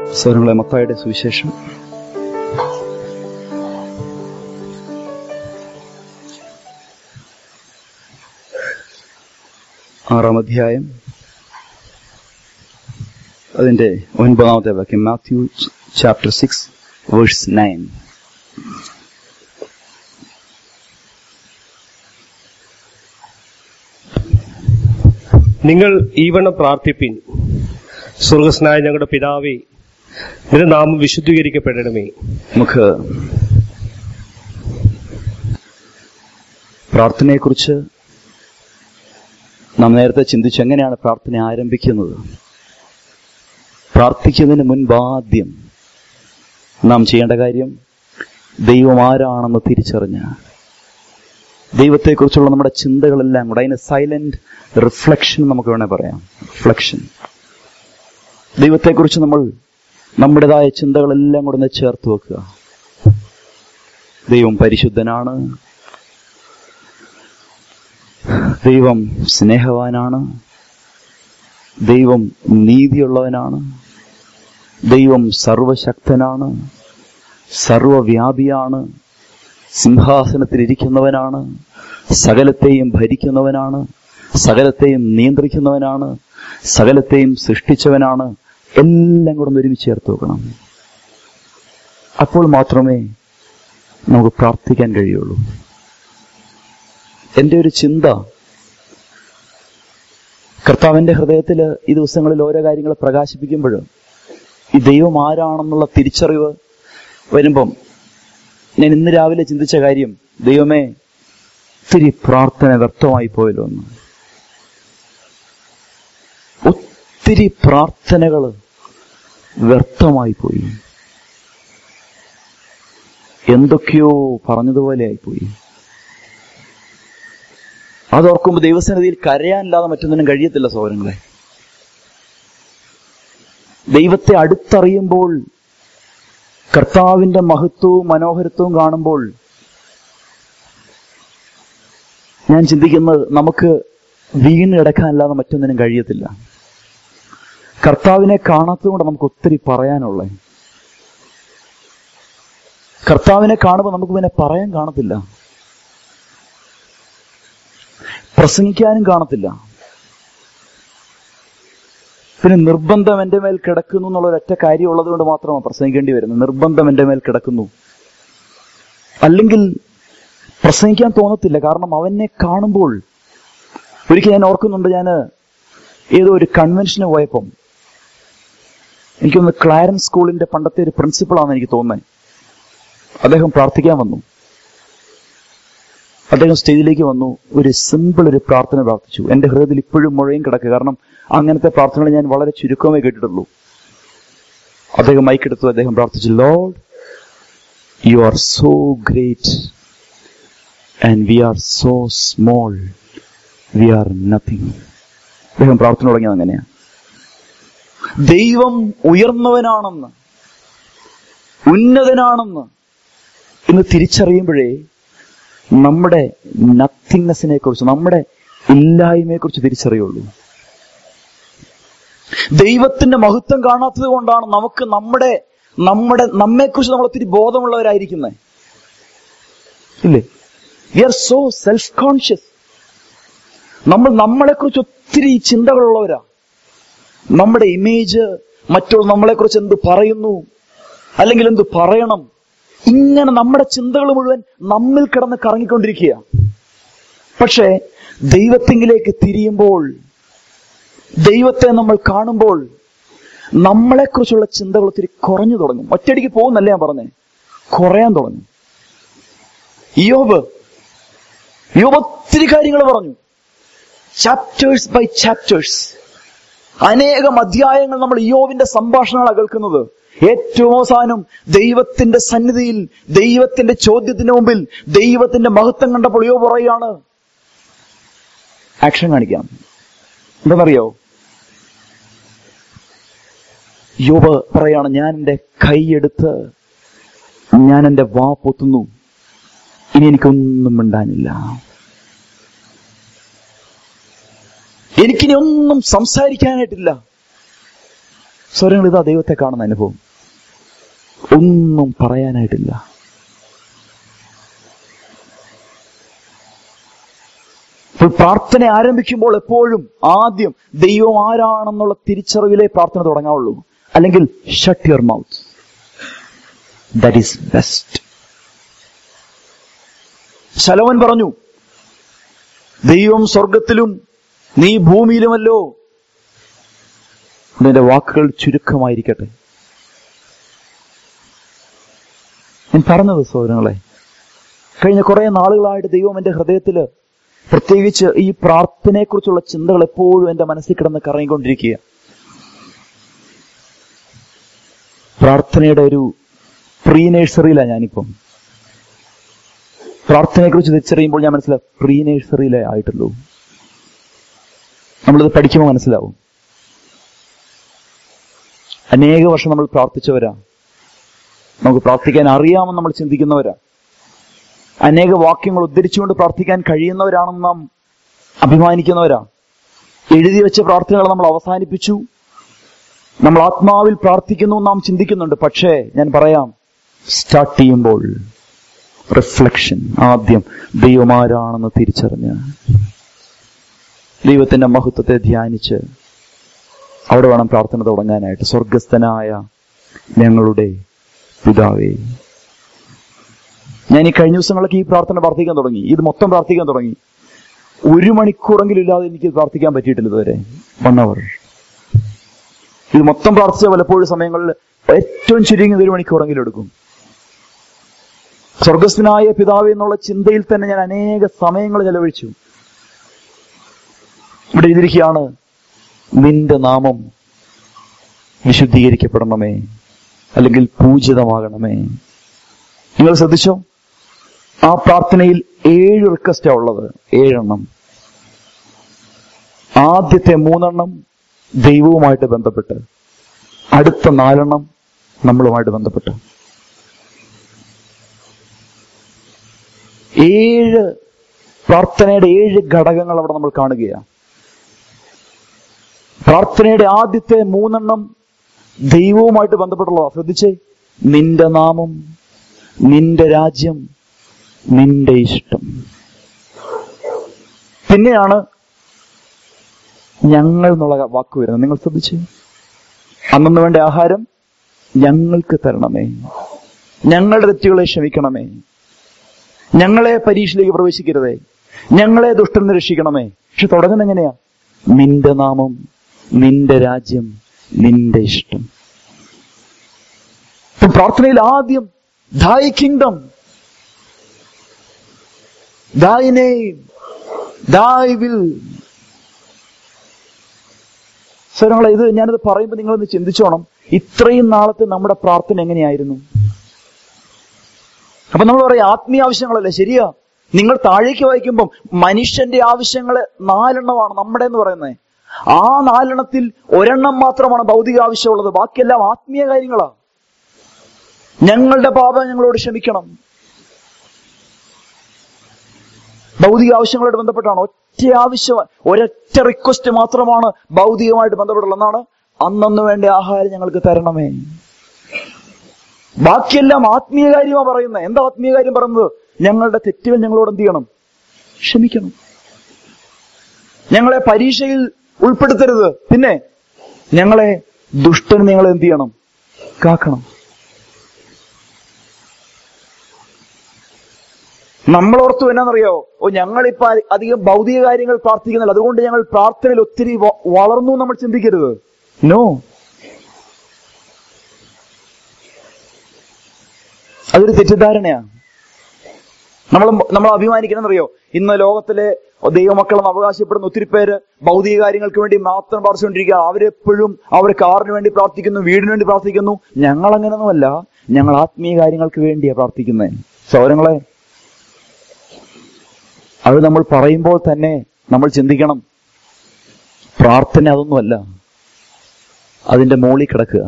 സ്വരങ്ങളെ മത്തായുടെ സുവിശേഷം ആറാം അധ്യായം അതിന്റെ ഒൻപതാമത്തെ വാക്യം Matthew chapter six verse nine നിങ്ങൾ ഈവണ്ണം പ്രാർത്ഥിപ്പിൻ സ്വർഗസ്നായ ഞങ്ങളുടെ പിതാവേ നിന്റെ നാമം വിശുദ്ധീകരിക്കപ്പെടണമേ നമുക്ക് പ്രാർത്ഥനയെക്കുറിച്ച് നാം നേരത്തെ ചിന്തിച്ചു എങ്ങനെയാണ് പ്രാർത്ഥന ആരംഭിക്കുന്നത് പ്രാർത്ഥിക്കുന്നതിന് മുൻപാദ്യം നാം ചെയ്യേണ്ട കാര്യം ദൈവം ആരാണെന്ന് തിരിച്ചറിഞ്ഞ് ദൈവത്തെക്കുറിച്ചുള്ള നമ്മുടെ ചിന്തകളെല്ലാം കൂടെ അതിന് സൈലന്റ് റിഫ്ലക്ഷൻ നമുക്ക് വേണേൽ പറയാം റിഫ്ലക്ഷൻ ദൈവത്തെക്കുറിച്ച് നമ്മൾ നമ്മുടേതായ ചിന്തകളെല്ലാം കൂടെ ഒന്ന് ചേർത്ത് വെക്കുക ദൈവം പരിശുദ്ധനാണ് ദൈവം സ്നേഹവാനാണ് ദൈവം നീതിയുള്ളവനാണ് ദൈവം സർവശക്തനാണ് സർവവ്യാപിയാണ് സിംഹാസനത്തിലിരിക്കുന്നവനാണ് സകലത്തെയും ഭരിക്കുന്നവനാണ് സകലത്തെയും നിയന്ത്രിക്കുന്നവനാണ് സകലത്തെയും സൃഷ്ടിച്ചവനാണ് എല്ലാം കൂടെ ഒന്ന് ഒരുമിച്ച് ചേർത്ത് വെക്കണം അപ്പോൾ മാത്രമേ നമുക്ക് പ്രാർത്ഥിക്കാൻ കഴിയുള്ളൂ എൻ്റെ ഒരു ചിന്ത കർത്താവിന്റെ ഹൃദയത്തിൽ ഈ ദിവസങ്ങളിൽ ഓരോ കാര്യങ്ങൾ പ്രകാശിപ്പിക്കുമ്പോൾ ഈ ദൈവം ആരാണെന്നുള്ള തിരിച്ചറിവ് വരുമ്പം ഞാൻ ഇന്ന് രാവിലെ ചിന്തിച്ച കാര്യം ദൈവമേ ഒത്തിരി പ്രാർത്ഥന വ്യക്തമായി പോയല്ലോ എന്ന് ഒത്തിരി പ്രാർത്ഥനകൾ വ്യർത്ഥമായി പോയി എന്തൊക്കെയോ പറഞ്ഞതുപോലെ ആയിപ്പോയി അതോർക്കുമ്പോൾ ദൈവസന്നിധിയിൽ കരയാനില്ലാതെ മറ്റൊന്നിനും കഴിയത്തില്ല സഹോദരങ്ങളെ ദൈവത്തെ അടുത്തറിയുമ്പോൾ കർത്താവിന്റെ മഹത്വവും മനോഹരത്വവും കാണുമ്പോൾ ഞാൻ ചിന്തിക്കുന്നത് നമുക്ക് വീണ് കിടക്കാനല്ലാതെ മറ്റൊന്നിനും കഴിയത്തില്ല കർത്താവിനെ കാണാത്തതുകൊണ്ട് നമുക്ക് ഒത്തിരി പറയാനുള്ളേ കർത്താവിനെ കാണുമ്പോൾ നമുക്ക് പിന്നെ പറയാൻ കാണത്തില്ല പ്രസംഗിക്കാനും കാണത്തില്ല പിന്നെ നിർബന്ധം എന്റെ മേൽ കിടക്കുന്നു എന്നുള്ള ഒരൊറ്റ കാര്യം ഉള്ളത് കൊണ്ട് മാത്രമാണ് പ്രസംഗിക്കേണ്ടി വരുന്നത് നിർബന്ധം എന്റെ മേൽ കിടക്കുന്നു അല്ലെങ്കിൽ പ്രസംഗിക്കാൻ തോന്നത്തില്ല കാരണം അവനെ കാണുമ്പോൾ ഒരിക്കൽ ഞാൻ ഓർക്കുന്നുണ്ട് ഞാൻ ഏതോ ഒരു കൺവെൻഷന് പോയപ്പം എനിക്കൊന്ന് ക്ലാരൻസ് സ്കൂളിന്റെ പണ്ടത്തെ ഒരു പ്രിൻസിപ്പളാണെന്ന് എനിക്ക് തോന്നുന്നത് അദ്ദേഹം പ്രാർത്ഥിക്കാൻ വന്നു അദ്ദേഹം സ്റ്റേജിലേക്ക് വന്നു ഒരു സിമ്പിൾ ഒരു പ്രാർത്ഥന പ്രാർത്ഥിച്ചു എന്റെ ഹൃദയത്തിൽ ഇപ്പോഴും മുഴയും കിടക്കുക കാരണം അങ്ങനത്തെ പ്രാർത്ഥനകൾ ഞാൻ വളരെ ചുരുക്കമേ കേട്ടിട്ടുള്ളൂ അദ്ദേഹം മൈക്കെടുത്തു അദ്ദേഹം പ്രാർത്ഥിച്ചു Lord you are so great and we are so small we are nothing അദ്ദേഹം പ്രാർത്ഥന തുടങ്ങിയത് അങ്ങനെയാ ദൈവം ഉയർന്നവനാണെന്ന് ഉന്നതനാണെന്ന് ഇന്ന് തിരിച്ചറിയുമ്പോഴേ നമ്മുടെ നത്തിങ്നെസ്സിനെ കുറിച്ച് നമ്മുടെ ഇല്ലായ്മയെ കുറിച്ച് തിരിച്ചറിയുള്ളൂ ദൈവത്തിന്റെ മഹത്വം കാണാത്തത് കൊണ്ടാണ് നമുക്ക് നമ്മുടെ നമ്മുടെ നമ്മെക്കുറിച്ച് നമ്മൾ ഒത്തിരി ബോധമുള്ളവരായിരിക്കുന്നത് ഇല്ലേ we are so self conscious നമ്മൾ നമ്മളെക്കുറിച്ച് ഒത്തിരി ചിന്തകളുള്ളവരാ നമ്മുടെ ഇമേജ് മറ്റുള്ള നമ്മളെക്കുറിച്ച് എന്ത് പറയുന്നു അല്ലെങ്കിൽ എന്ത് പറയണം ഇങ്ങനെ നമ്മുടെ ചിന്തകൾ മുഴുവൻ നമ്മിൽ കിടന്ന് കറങ്ങിക്കൊണ്ടിരിക്കുക പക്ഷേ ദൈവത്തിങ്കിലേക്ക് തിരിയുമ്പോൾ ദൈവത്തെ നമ്മൾ കാണുമ്പോൾ നമ്മളെക്കുറിച്ചുള്ള ചിന്തകൾ ഒത്തിരി കുറഞ്ഞു തുടങ്ങും ഒറ്റയടിക്ക് പോകുന്നല്ലേ ഞാൻ പറഞ്ഞേ കുറയാൻ തുടങ്ങും യോബ് യോബ് ഒത്തിരി കാര്യങ്ങൾ പറഞ്ഞു ചാപ്റ്റേഴ്സ് ബൈ ചാപ്റ്റേഴ്സ് അനേകം അധ്യായങ്ങൾ നമ്മൾ യോവിന്റെ സംഭാഷണങ്ങളാണ് കേൾക്കുന്നത് ഏറ്റവും അവസാനം ദൈവത്തിന്റെ സന്നിധിയിൽ ദൈവത്തിന്റെ ചോദ്യത്തിന് മുമ്പിൽ ദൈവത്തിന്റെ മഹത്വം കണ്ടപ്പോൾ യോ പറയുകയാണ് ആക്ഷൻ കാണിക്കാം എന്താണെന്നറിയോ യോബ് പറയാണ് ഞാൻ എന്റെ കൈയെടുത്ത് ഞാൻ എന്റെ വാ പൊത്തുന്നു ഇനി എനിക്കൊന്നും മിണ്ടാനില്ല എനിക്കിനി ഒന്നും സംസാരിക്കാനായിട്ടില്ല സ്വരങ്ങൾ ഇതാ ദൈവത്തെ കാണുന്ന അനുഭവം ഒന്നും പറയാനായിട്ടില്ല അപ്പോൾ പ്രാർത്ഥന ആരംഭിക്കുമ്പോൾ എപ്പോഴും ആദ്യം ദൈവം ആരാണെന്നുള്ള തിരിച്ചറിവിലെ പ്രാർത്ഥന തുടങ്ങാവുള്ളൂ അല്ലെങ്കിൽ shut your mouth that is best ശലോമൻ പറഞ്ഞു ദൈവം സ്വർഗത്തിലും നീ ഭൂമിയിലുമല്ലോ നിന്റെ വാക്കുകൾ ചുരുക്കമായിരിക്കട്ടെ ഞാൻ പറഞ്ഞത് സഹോദരങ്ങളെ കഴിഞ്ഞ കുറെ നാളുകളായിട്ട് ദൈവം എന്റെ ഹൃദയത്തില് പ്രത്യേകിച്ച് ഈ പ്രാർത്ഥനയെക്കുറിച്ചുള്ള ചിന്തകൾ എപ്പോഴും എന്റെ മനസ്സിൽ കിടന്ന് കറങ്ങിക്കൊണ്ടിരിക്കുക പ്രാർത്ഥനയുടെ ഒരു പ്രീ നഴ്സറിയിലാണ് ഞാനിപ്പം പ്രാർത്ഥനയെക്കുറിച്ച് തിരിച്ചറിയുമ്പോൾ ഞാൻ മനസ്സിലാവും പ്രീ നഴ്സറിയിലേ ആയിട്ടുള്ളൂ നമ്മളിത് പഠിക്കുമ്പോൾ മനസ്സിലാവും അനേക വർഷം നമ്മൾ പ്രാർത്ഥിച്ചവരാ നമുക്ക് പ്രാർത്ഥിക്കാൻ അറിയാമെന്ന് നമ്മൾ ചിന്തിക്കുന്നവരാ അനേക വാക്യങ്ങൾ ഉദ്ധരിച്ചുകൊണ്ട് പ്രാർത്ഥിക്കാൻ കഴിയുന്നവരാണെന്ന് നാം അഭിമാനിക്കുന്നവരാ എഴുതി വെച്ച പ്രാർത്ഥനകൾ നമ്മൾ അവസാനിപ്പിച്ചു നമ്മൾ ആത്മാവിൽ പ്രാർത്ഥിക്കുന്നു എന്ന് നാം ചിന്തിക്കുന്നുണ്ട് പക്ഷേ ഞാൻ പറയാം സ്റ്റാർട്ട് ചെയ്യുമ്പോൾ റിഫ്ലക്ഷൻ ആദ്യം ദൈവമാരാണെന്ന് തിരിച്ചറിഞ്ഞ് ദൈവത്തിന്റെ മഹത്വത്തെ ധ്യാനിച്ച് അവിടെ വേണം പ്രാർത്ഥന തുടങ്ങാനായിട്ട് സ്വർഗസ്ഥനായ ഞങ്ങളുടെ പിതാവേ ഞാൻ ഈ കഴിഞ്ഞ ദിവസങ്ങളൊക്കെ ഈ പ്രാർത്ഥന പ്രാർത്ഥിക്കാൻ തുടങ്ങി ഇത് മൊത്തം പ്രാർത്ഥിക്കാൻ തുടങ്ങി ഒരു മണിക്കൂറെങ്കിലും ഇല്ലാതെ എനിക്ക് പ്രാർത്ഥിക്കാൻ പറ്റിയിട്ടില്ല ഇതുവരെ വൺ അവർ ഇത് മൊത്തം പ്രാർത്ഥിച്ച പലപ്പോഴും സമയങ്ങളിൽ ഏറ്റവും ചുരുങ്ങിയത് ഒരു മണിക്കൂറെങ്കിലും എടുക്കും സ്വർഗസ്ഥനായ പിതാവ് എന്നുള്ള ചിന്തയിൽ തന്നെ ഞാൻ അനേക സമയങ്ങൾ ചെലവഴിച്ചു ഇവിടെ എഴുതിയിരിക്കുകയാണ് നിന്റെ നാമം വിശുദ്ധീകരിക്കപ്പെടണമേ അല്ലെങ്കിൽ പൂജിതമാകണമേ നിങ്ങൾ ശ്രദ്ധിച്ചോ ആ പ്രാർത്ഥനയിൽ ഏഴ് റിക്വസ്റ്റാ ഉള്ളത് ഏഴെണ്ണം ആദ്യത്തെ മൂന്നെണ്ണം ദൈവവുമായിട്ട് ബന്ധപ്പെട്ട് അടുത്ത നാലെണ്ണം നമ്മളുമായിട്ട് ബന്ധപ്പെട്ട് ഏഴ് പ്രാർത്ഥനയുടെ ഏഴ് ഘടകങ്ങൾ അവിടെ നമ്മൾ കാണുകയാണ് പ്രാർത്ഥനയുടെ ആദ്യത്തെ മൂന്നെണ്ണം ദൈവവുമായിട്ട് ബന്ധപ്പെട്ടുള്ളതാ ശ്രദ്ധിച്ചേ നിന്റെ നാമം നിന്റെ രാജ്യം നിന്റെ ഇഷ്ടം പിന്നെയാണ് ഞങ്ങൾ എന്നുള്ള വാക്ക് വരുന്നത് നിങ്ങൾ ശ്രദ്ധിച്ചു അന്നു വേണ്ട ആഹാരം ഞങ്ങൾക്ക് തരണമേ ഞങ്ങളുടെ തെറ്റുകളെ ക്ഷമിക്കണമേ ഞങ്ങളെ പരീക്ഷയിലേക്ക് പ്രവേശിക്കരുതേ ഞങ്ങളെ ദുഷ്ടൽ നിന്ന് രക്ഷിക്കണമേ പക്ഷെ തുടങ്ങുന്ന എങ്ങനെയാ നിന്റെ നാമം നിന്റെ രാജ്യം നിന്റെ ഇഷ്ടം ഇപ്പൊ പ്രാർത്ഥനയിൽ ആദ്യം ദൈ കിങ്ഡം ദൈ നെയ്ം ദൈ വിൽ സ്വരങ്ങളെ ഇത് ഞാനിത് പറയുമ്പോൾ നിങ്ങളൊന്ന് ചിന്തിച്ചോണം ഇത്രയും നാളത്തെ നമ്മുടെ പ്രാർത്ഥന എങ്ങനെയായിരുന്നു അപ്പൊ നമ്മൾ പറയും ആത്മീയ ആവശ്യങ്ങളല്ലേ ശരിയാ നിങ്ങൾ താഴേക്ക് വായിക്കുമ്പം മനുഷ്യന്റെ ആവശ്യങ്ങള് നാലെണ്ണമാണ് നമ്മുടെ എന്ന് പറയുന്നത് ആ നാലെണ്ണത്തിൽ ഒരെണ്ണം മാത്രമാണ് ഭൗതിക ആവശ്യമുള്ളത് ബാക്കിയെല്ലാം ആത്മീയ കാര്യങ്ങളാ ഞങ്ങളുടെ പാപം ഞങ്ങളോട് ക്ഷമിക്കണം ഭൗതിക ആവശ്യങ്ങളോട് ബന്ധപ്പെട്ടാണ് ഒറ്റ ആവശ്യം ഒരൊറ്റ റിക്വസ്റ്റ് മാത്രമാണ് ഭൗതികമായിട്ട് ബന്ധപ്പെട്ടുള്ളത് എന്നാണ് അന്നന്ന് വേണ്ട ആഹാരം ഞങ്ങൾക്ക് തരണമേ ബാക്കിയെല്ലാം ആത്മീയ കാര്യമാണ് പറയുന്നത് എന്താ ആത്മീയ കാര്യം പറയുന്നത് ഞങ്ങളുടെ തെറ്റുകൾ ഞങ്ങളോട് എന്ത് ചെയ്യണം ക്ഷമിക്കണം ഞങ്ങളെ പരീക്ഷയിൽ ഉൾപ്പെടുത്തരുത് പിന്നെ ഞങ്ങളെ ദുഷ്ടന് നിങ്ങൾ എന്ത് ചെയ്യണം കാക്കണം നമ്മൾ ഓർത്തു എന്നാന്നറിയോ ഓ ഞങ്ങളിപ്പോ അ- അധികം ഭൗതിക കാര്യങ്ങൾ പ്രാർത്ഥിക്കുന്നില്ല അതുകൊണ്ട് ഞങ്ങൾ പ്രാർത്ഥനയിൽ ഒത്തിരി വ- വളർന്നു എന്ന് നമ്മൾ ചിന്തിക്കരുത് നോ അതൊരു തെറ്റിദ്ധാരണയാ നമ്മൾ നമ്മൾ അഭിമാനിക്കണമെന്നറിയോ ഇന്ന് ലോകത്തിലെ ദൈവമക്കളെന്ന് അവകാശപ്പെടുന്ന ഒത്തിരി പേര് ഭൗതിക കാര്യങ്ങൾക്ക് വേണ്ടി മാത്രം പ്രാർത്ഥിച്ചുകൊണ്ടിരിക്കുക അവരെപ്പോഴും അവർ കാറിന് വേണ്ടി പ്രാർത്ഥിക്കുന്നു വീടിന് വേണ്ടി പ്രാർത്ഥിക്കുന്നു ഞങ്ങൾ അങ്ങനെയൊന്നുമല്ല ഞങ്ങൾ ആത്മീയ കാര്യങ്ങൾക്ക് വേണ്ടിയാ പ്രാർത്ഥിക്കുന്നത് സൗരങ്ങളെ അത് നമ്മൾ പറയുമ്പോൾ തന്നെ നമ്മൾ ചിന്തിക്കണം പ്രാർത്ഥന അതൊന്നുമല്ല അതിന്റെ മോളിൽ കിടക്കുക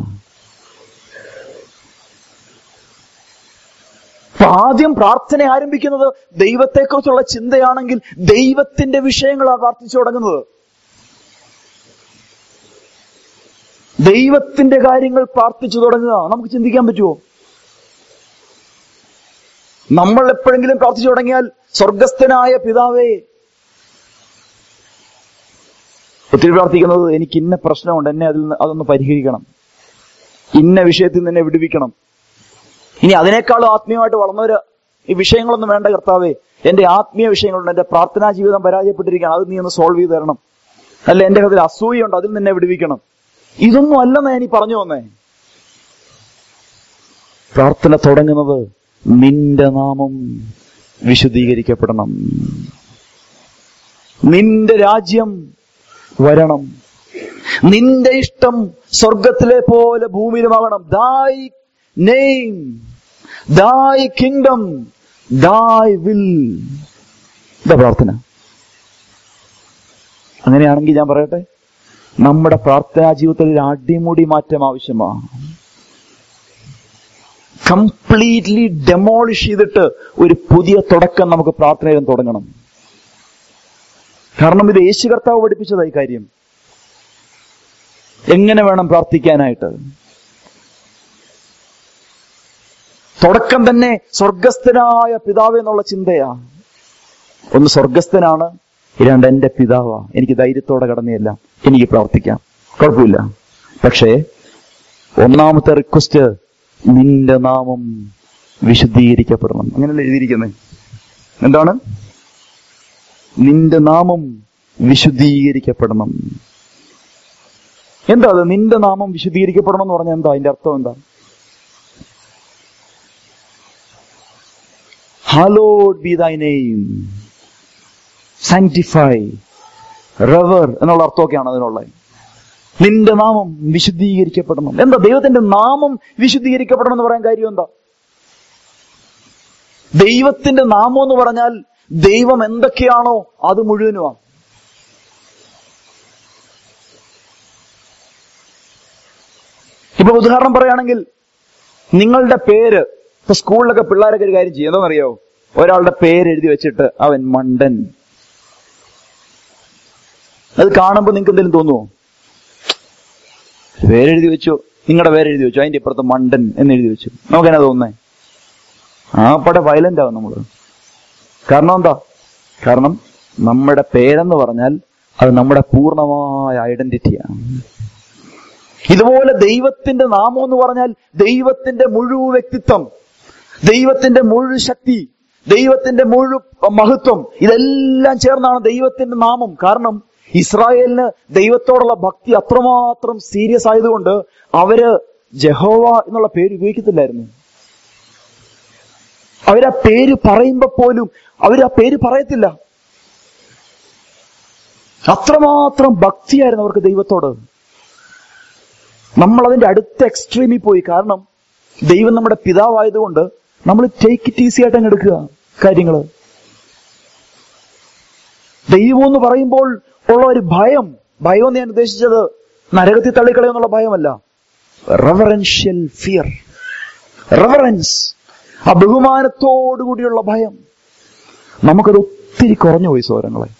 അപ്പൊ ആദ്യം പ്രാർത്ഥന ആരംഭിക്കുന്നത് ദൈവത്തെക്കുറിച്ചുള്ള ചിന്തയാണെങ്കിൽ ദൈവത്തിന്റെ വിഷയങ്ങളാണ് പ്രാർത്ഥിച്ചു തുടങ്ങുന്നത് ദൈവത്തിന്റെ കാര്യങ്ങൾ പ്രാർത്ഥിച്ചു തുടങ്ങുക നമുക്ക് ചിന്തിക്കാൻ പറ്റുമോ നമ്മൾ എപ്പോഴെങ്കിലും പ്രാർത്ഥിച്ചു തുടങ്ങിയാൽ സ്വർഗസ്ഥനായ പിതാവേ ഒത്തിരി പ്രാർത്ഥിക്കുന്നത് എനിക്ക് ഇന്ന പ്രശ്നമുണ്ട് എന്നെ അതിൽ നിന്ന് അതൊന്ന് പരിഹരിക്കണം ഇന്ന വിഷയത്തിൽ നിന്ന് എന്നെ വിടുവിക്കണം ഇനി അതിനേക്കാളും ആത്മീയമായിട്ട് വളർന്നവര് ഈ വിഷയങ്ങളൊന്നും വേണ്ട കർത്താവേ എന്റെ ആത്മീയ വിഷയങ്ങളുണ്ട് എന്റെ പ്രാർത്ഥനാ ജീവിതം പരാജയപ്പെട്ടിരിക്കുകയാണ് അത് നീ ഒന്ന് സോൾവ് ചെയ്ത് തരണം അല്ല എന്റെ കഥയിൽ അസൂയുണ്ട് അതിൽ നിന്നെ വിടുവിക്കണം ഇതൊന്നും അല്ലെന്ന് ഞാൻ ഈ പറഞ്ഞു വന്നേ പ്രാർത്ഥന തുടങ്ങുന്നത് നിന്റെ നാമം വിശുദ്ധീകരിക്കപ്പെടണം നിന്റെ രാജ്യം വരണം നിന്റെ ഇഷ്ടം സ്വർഗത്തിലെ പോലെ ഭൂമിയിലുമാകണം thy name thy kingdom thy will ഇതാ പ്രാർത്ഥന അങ്ങനെയാണെങ്കിൽ ഞാൻ പറയട്ടെ നമ്മുടെ പ്രാർത്ഥനാ ജീവിതത്തിൽ ഒരു അടിമുടി മാറ്റം ആവശ്യമാണ് കംപ്ലീറ്റ്ലി ഡെമോളിഷ് ചെയ്തിട്ട് ഒരു പുതിയ തുടക്കം നമുക്ക് പ്രാർത്ഥനയിലും തുടങ്ങണം കാരണം ഇത് യേശു കർത്താവ് പഠിപ്പിച്ചതായി കാര്യം എങ്ങനെ വേണം പ്രാർത്ഥിക്കാനായിട്ട് തുടക്കം തന്നെ സ്വർഗസ്ഥനായ പിതാവ് എന്നുള്ള ചിന്തയാ ഒന്ന് സ്വർഗസ്ഥനാണ് രണ്ട് എന്റെ പിതാവാ എനിക്ക് ധൈര്യത്തോടെ കടന്നെല്ലാം എനിക്ക് പ്രാർത്ഥിക്കാം കുഴപ്പമില്ല പക്ഷേ ഒന്നാമത്തെ റിക്വസ്റ്റ് നിന്റെ നാമം വിശുദ്ധീകരിക്കപ്പെടണം അങ്ങനെയല്ല എഴുതിയിരിക്കുന്നത് എന്താണ് നിന്റെ നാമം വിശുദ്ധീകരിക്കപ്പെടണം എന്താ അത് നിന്റെ നാമം വിശുദ്ധീകരിക്കപ്പെടണം എന്ന് പറഞ്ഞാൽ എന്താ അതിന്റെ അർത്ഥം എന്താ hallowed be thy name sanctify റവർ എന്നുള്ള അർത്ഥമൊക്കെയാണ് അതിനുള്ളത് നിന്റെ നാമം വിശുദ്ധീകരിക്കപ്പെടണം എന്താ ദൈവത്തിന്റെ നാമം വിശുദ്ധീകരിക്കപ്പെടണം എന്ന് പറയാൻ കാര്യം എന്താ ദൈവത്തിന്റെ നാമം എന്ന് പറഞ്ഞാൽ ദൈവം എന്തൊക്കെയാണോ അത് മുഴുവനുമാണ് ഇപ്പൊ ഉദാഹരണം പറയുകയാണെങ്കിൽ നിങ്ങളുടെ പേര് ഇപ്പൊ സ്കൂളിലൊക്കെ പിള്ളേരൊക്കെ ഒരു കാര്യം ചെയ്യും എന്താണെന്നറിയോ ഒരാളുടെ പേര് എഴുതി വെച്ചിട്ട് അവൻ മണ്ടൻ അത് കാണുമ്പോൾ നിങ്ങൾക്ക് എന്തെങ്കിലും തോന്നുമോ പേരെഴുതി വെച്ചു നിങ്ങളുടെ പേരെഴുതി വെച്ചു അതിന്റെ ഇപ്പുറത്ത് മണ്ടൻ എന്ന് എഴുതി വെച്ചു നമുക്കെന്നാ തോന്നുന്നേ ആ പടെ വയലന്റ് ആവും നമ്മള് കാരണം എന്താ കാരണം നമ്മുടെ പേരെന്ന് പറഞ്ഞാൽ അത് നമ്മുടെ പൂർണ്ണമായ ഐഡന്റിറ്റിയാണ് ഇതുപോലെ ദൈവത്തിന്റെ നാമം എന്ന് പറഞ്ഞാൽ ദൈവത്തിന്റെ മുഴുവൻ വ്യക്തിത്വം ദൈവത്തിന്റെ മുഴുവൻ ശക്തി ദൈവത്തിന്റെ മുഴുവൻ മഹത്വം ഇതെല്ലാം ചേർന്നാണ് ദൈവത്തിന്റെ നാമം കാരണം ഇസ്രായേലിന് ദൈവത്തോടുള്ള ഭക്തി അത്രമാത്രം സീരിയസ് ആയതുകൊണ്ട് അവര് ജഹോവ എന്നുള്ള പേര് ഉപയോഗിക്കത്തില്ലായിരുന്നു അവരാ പേര് പറയുമ്പോ പോലും അവരാ പേര് പറയത്തില്ല അത്രമാത്രം ഭക്തിയായിരുന്നു അവർക്ക് ദൈവത്തോട് നമ്മൾ അതിന്റെ അടുത്ത എക്സ്ട്രീമിൽ പോയി കാരണം ദൈവം നമ്മുടെ പിതാവായതുകൊണ്ട് നമ്മൾ ടേക്ക് ഇറ്റ് ഈസി ആയിട്ട് അങ്ങ് എടുക്കുക കാര്യങ്ങള് ദൈവം എന്ന് പറയുമ്പോൾ ഉള്ള ഒരു ഭയം ഭയം എന്ന് ഞാൻ ഉദ്ദേശിച്ചത് നരകത്തിൽ തള്ളിക്കളയെന്നുള്ള ഭയമല്ല റെവറൻഷ്യൽ ഫിയർ റെവറൻസ് ആ ബഹുമാനത്തോടുകൂടിയുള്ള ഭയം നമുക്കത് ഒത്തിരി കുറഞ്ഞു പോയി സോരങ്ങളെ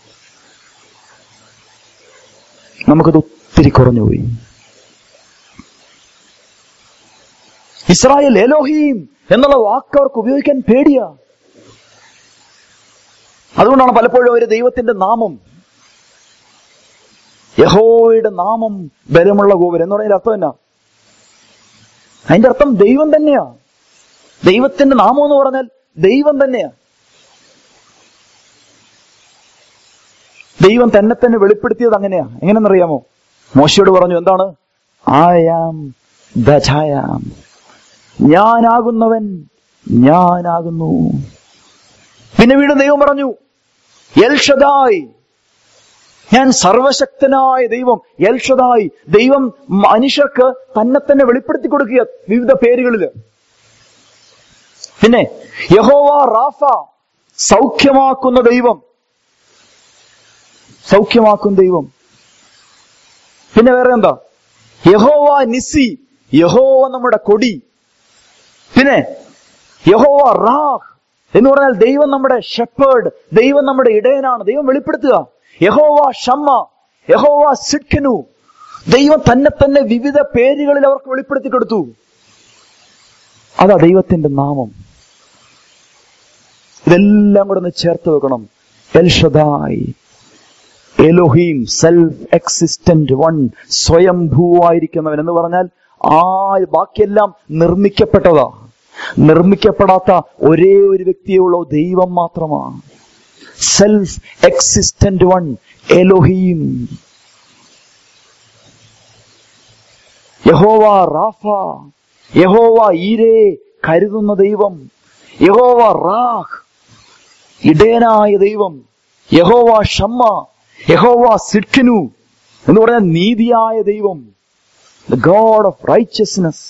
നമുക്കത് ഒത്തിരി കുറഞ്ഞു പോയി ഇസ്രായേൽ എലോഹീം എന്നുള്ള വാക്ക് അവർക്ക് ഉപയോഗിക്കാൻ പേടിയാ അതുകൊണ്ടാണ് പലപ്പോഴും അവര് ദൈവത്തിന്റെ നാമം യഹോയുടെ നാമം ബലമുള്ള ഗോപുരം എന്ന് പറയുന്ന അർത്ഥം എന്നാ അതിന്റെ അർത്ഥം ദൈവം തന്നെയാ ദൈവത്തിന്റെ നാമം എന്ന് പറഞ്ഞാൽ ദൈവം തന്നെയാ ദൈവം തന്നെ തന്നെ വെളിപ്പെടുത്തിയത് അങ്ങനെയാ എങ്ങനെയെന്നറിയാമോ മോശയോട് പറഞ്ഞു എന്താണ് ഐ ആം ദാം ഞാനാകുന്നവൻ ഞാനാകുന്നു പിന്നെ വീണ്ടും ദൈവം പറഞ്ഞു എൽഷദായ് ഞാൻ സർവശക്തനായ ദൈവം എൽഷദായ് ദൈവം മനുഷ്യർക്ക് തന്നെ തന്നെ വെളിപ്പെടുത്തി കൊടുക്കുക വിവിധ പേരുകളില് പിന്നെ യഹോവ റാഫ സൗഖ്യമാക്കുന്ന ദൈവം സൗഖ്യമാക്കും ദൈവം പിന്നെ വേറെ എന്താ യഹോവ നിസി യഹോവ നമ്മുടെ കൊടി പിന്നെ യഹോവ റാഹ് എന്ന് പറഞ്ഞാൽ ദൈവം നമ്മുടെ ഷെപ്പേർഡ് ദൈവം നമ്മുടെ ഇടയനാണ് ദൈവം വെളിപ്പെടുത്തുക യഹോവ ഷമ്മ യഹോവ സിഡ്ഖനു ദൈവം തന്നെ തന്നെ വിവിധ പേരുകളിൽ അവർക്ക് വെളിപ്പെടുത്തി കൊടുത്തു അതാ ദൈവത്തിന്റെ നാമം ഇതെല്ലാം കൂടെ ഒന്ന് ചേർത്ത് വെക്കണം El Shaddai Elohim self existent one സ്വയംഭൂവായിരിക്കുന്നവൻ എന്ന് പറഞ്ഞാൽ ആ ബാക്കിയെല്ലാം നിർമ്മിക്കപ്പെട്ടതാ നിർമ്മിക്കപ്പെടാത്ത ഒരേ ഒരു വ്യക്തിയുള്ളൂ ദൈവം മാത്രമാണ് സെൽഫ് എക്സിസ്റ്റന്റ് വൺ എലോഹീം യഹോവ റാഫ യഹോവ ഈരേ കരുതുന്ന ദൈവം യഹോവ റാഹ് ഇടയനായ ദൈവം യഹോവ ഷമ്മ യഹോവ സിഡ്ഖിനു എന്ന് പറഞ്ഞാൽ നീതിയായ ദൈവം the God of righteousness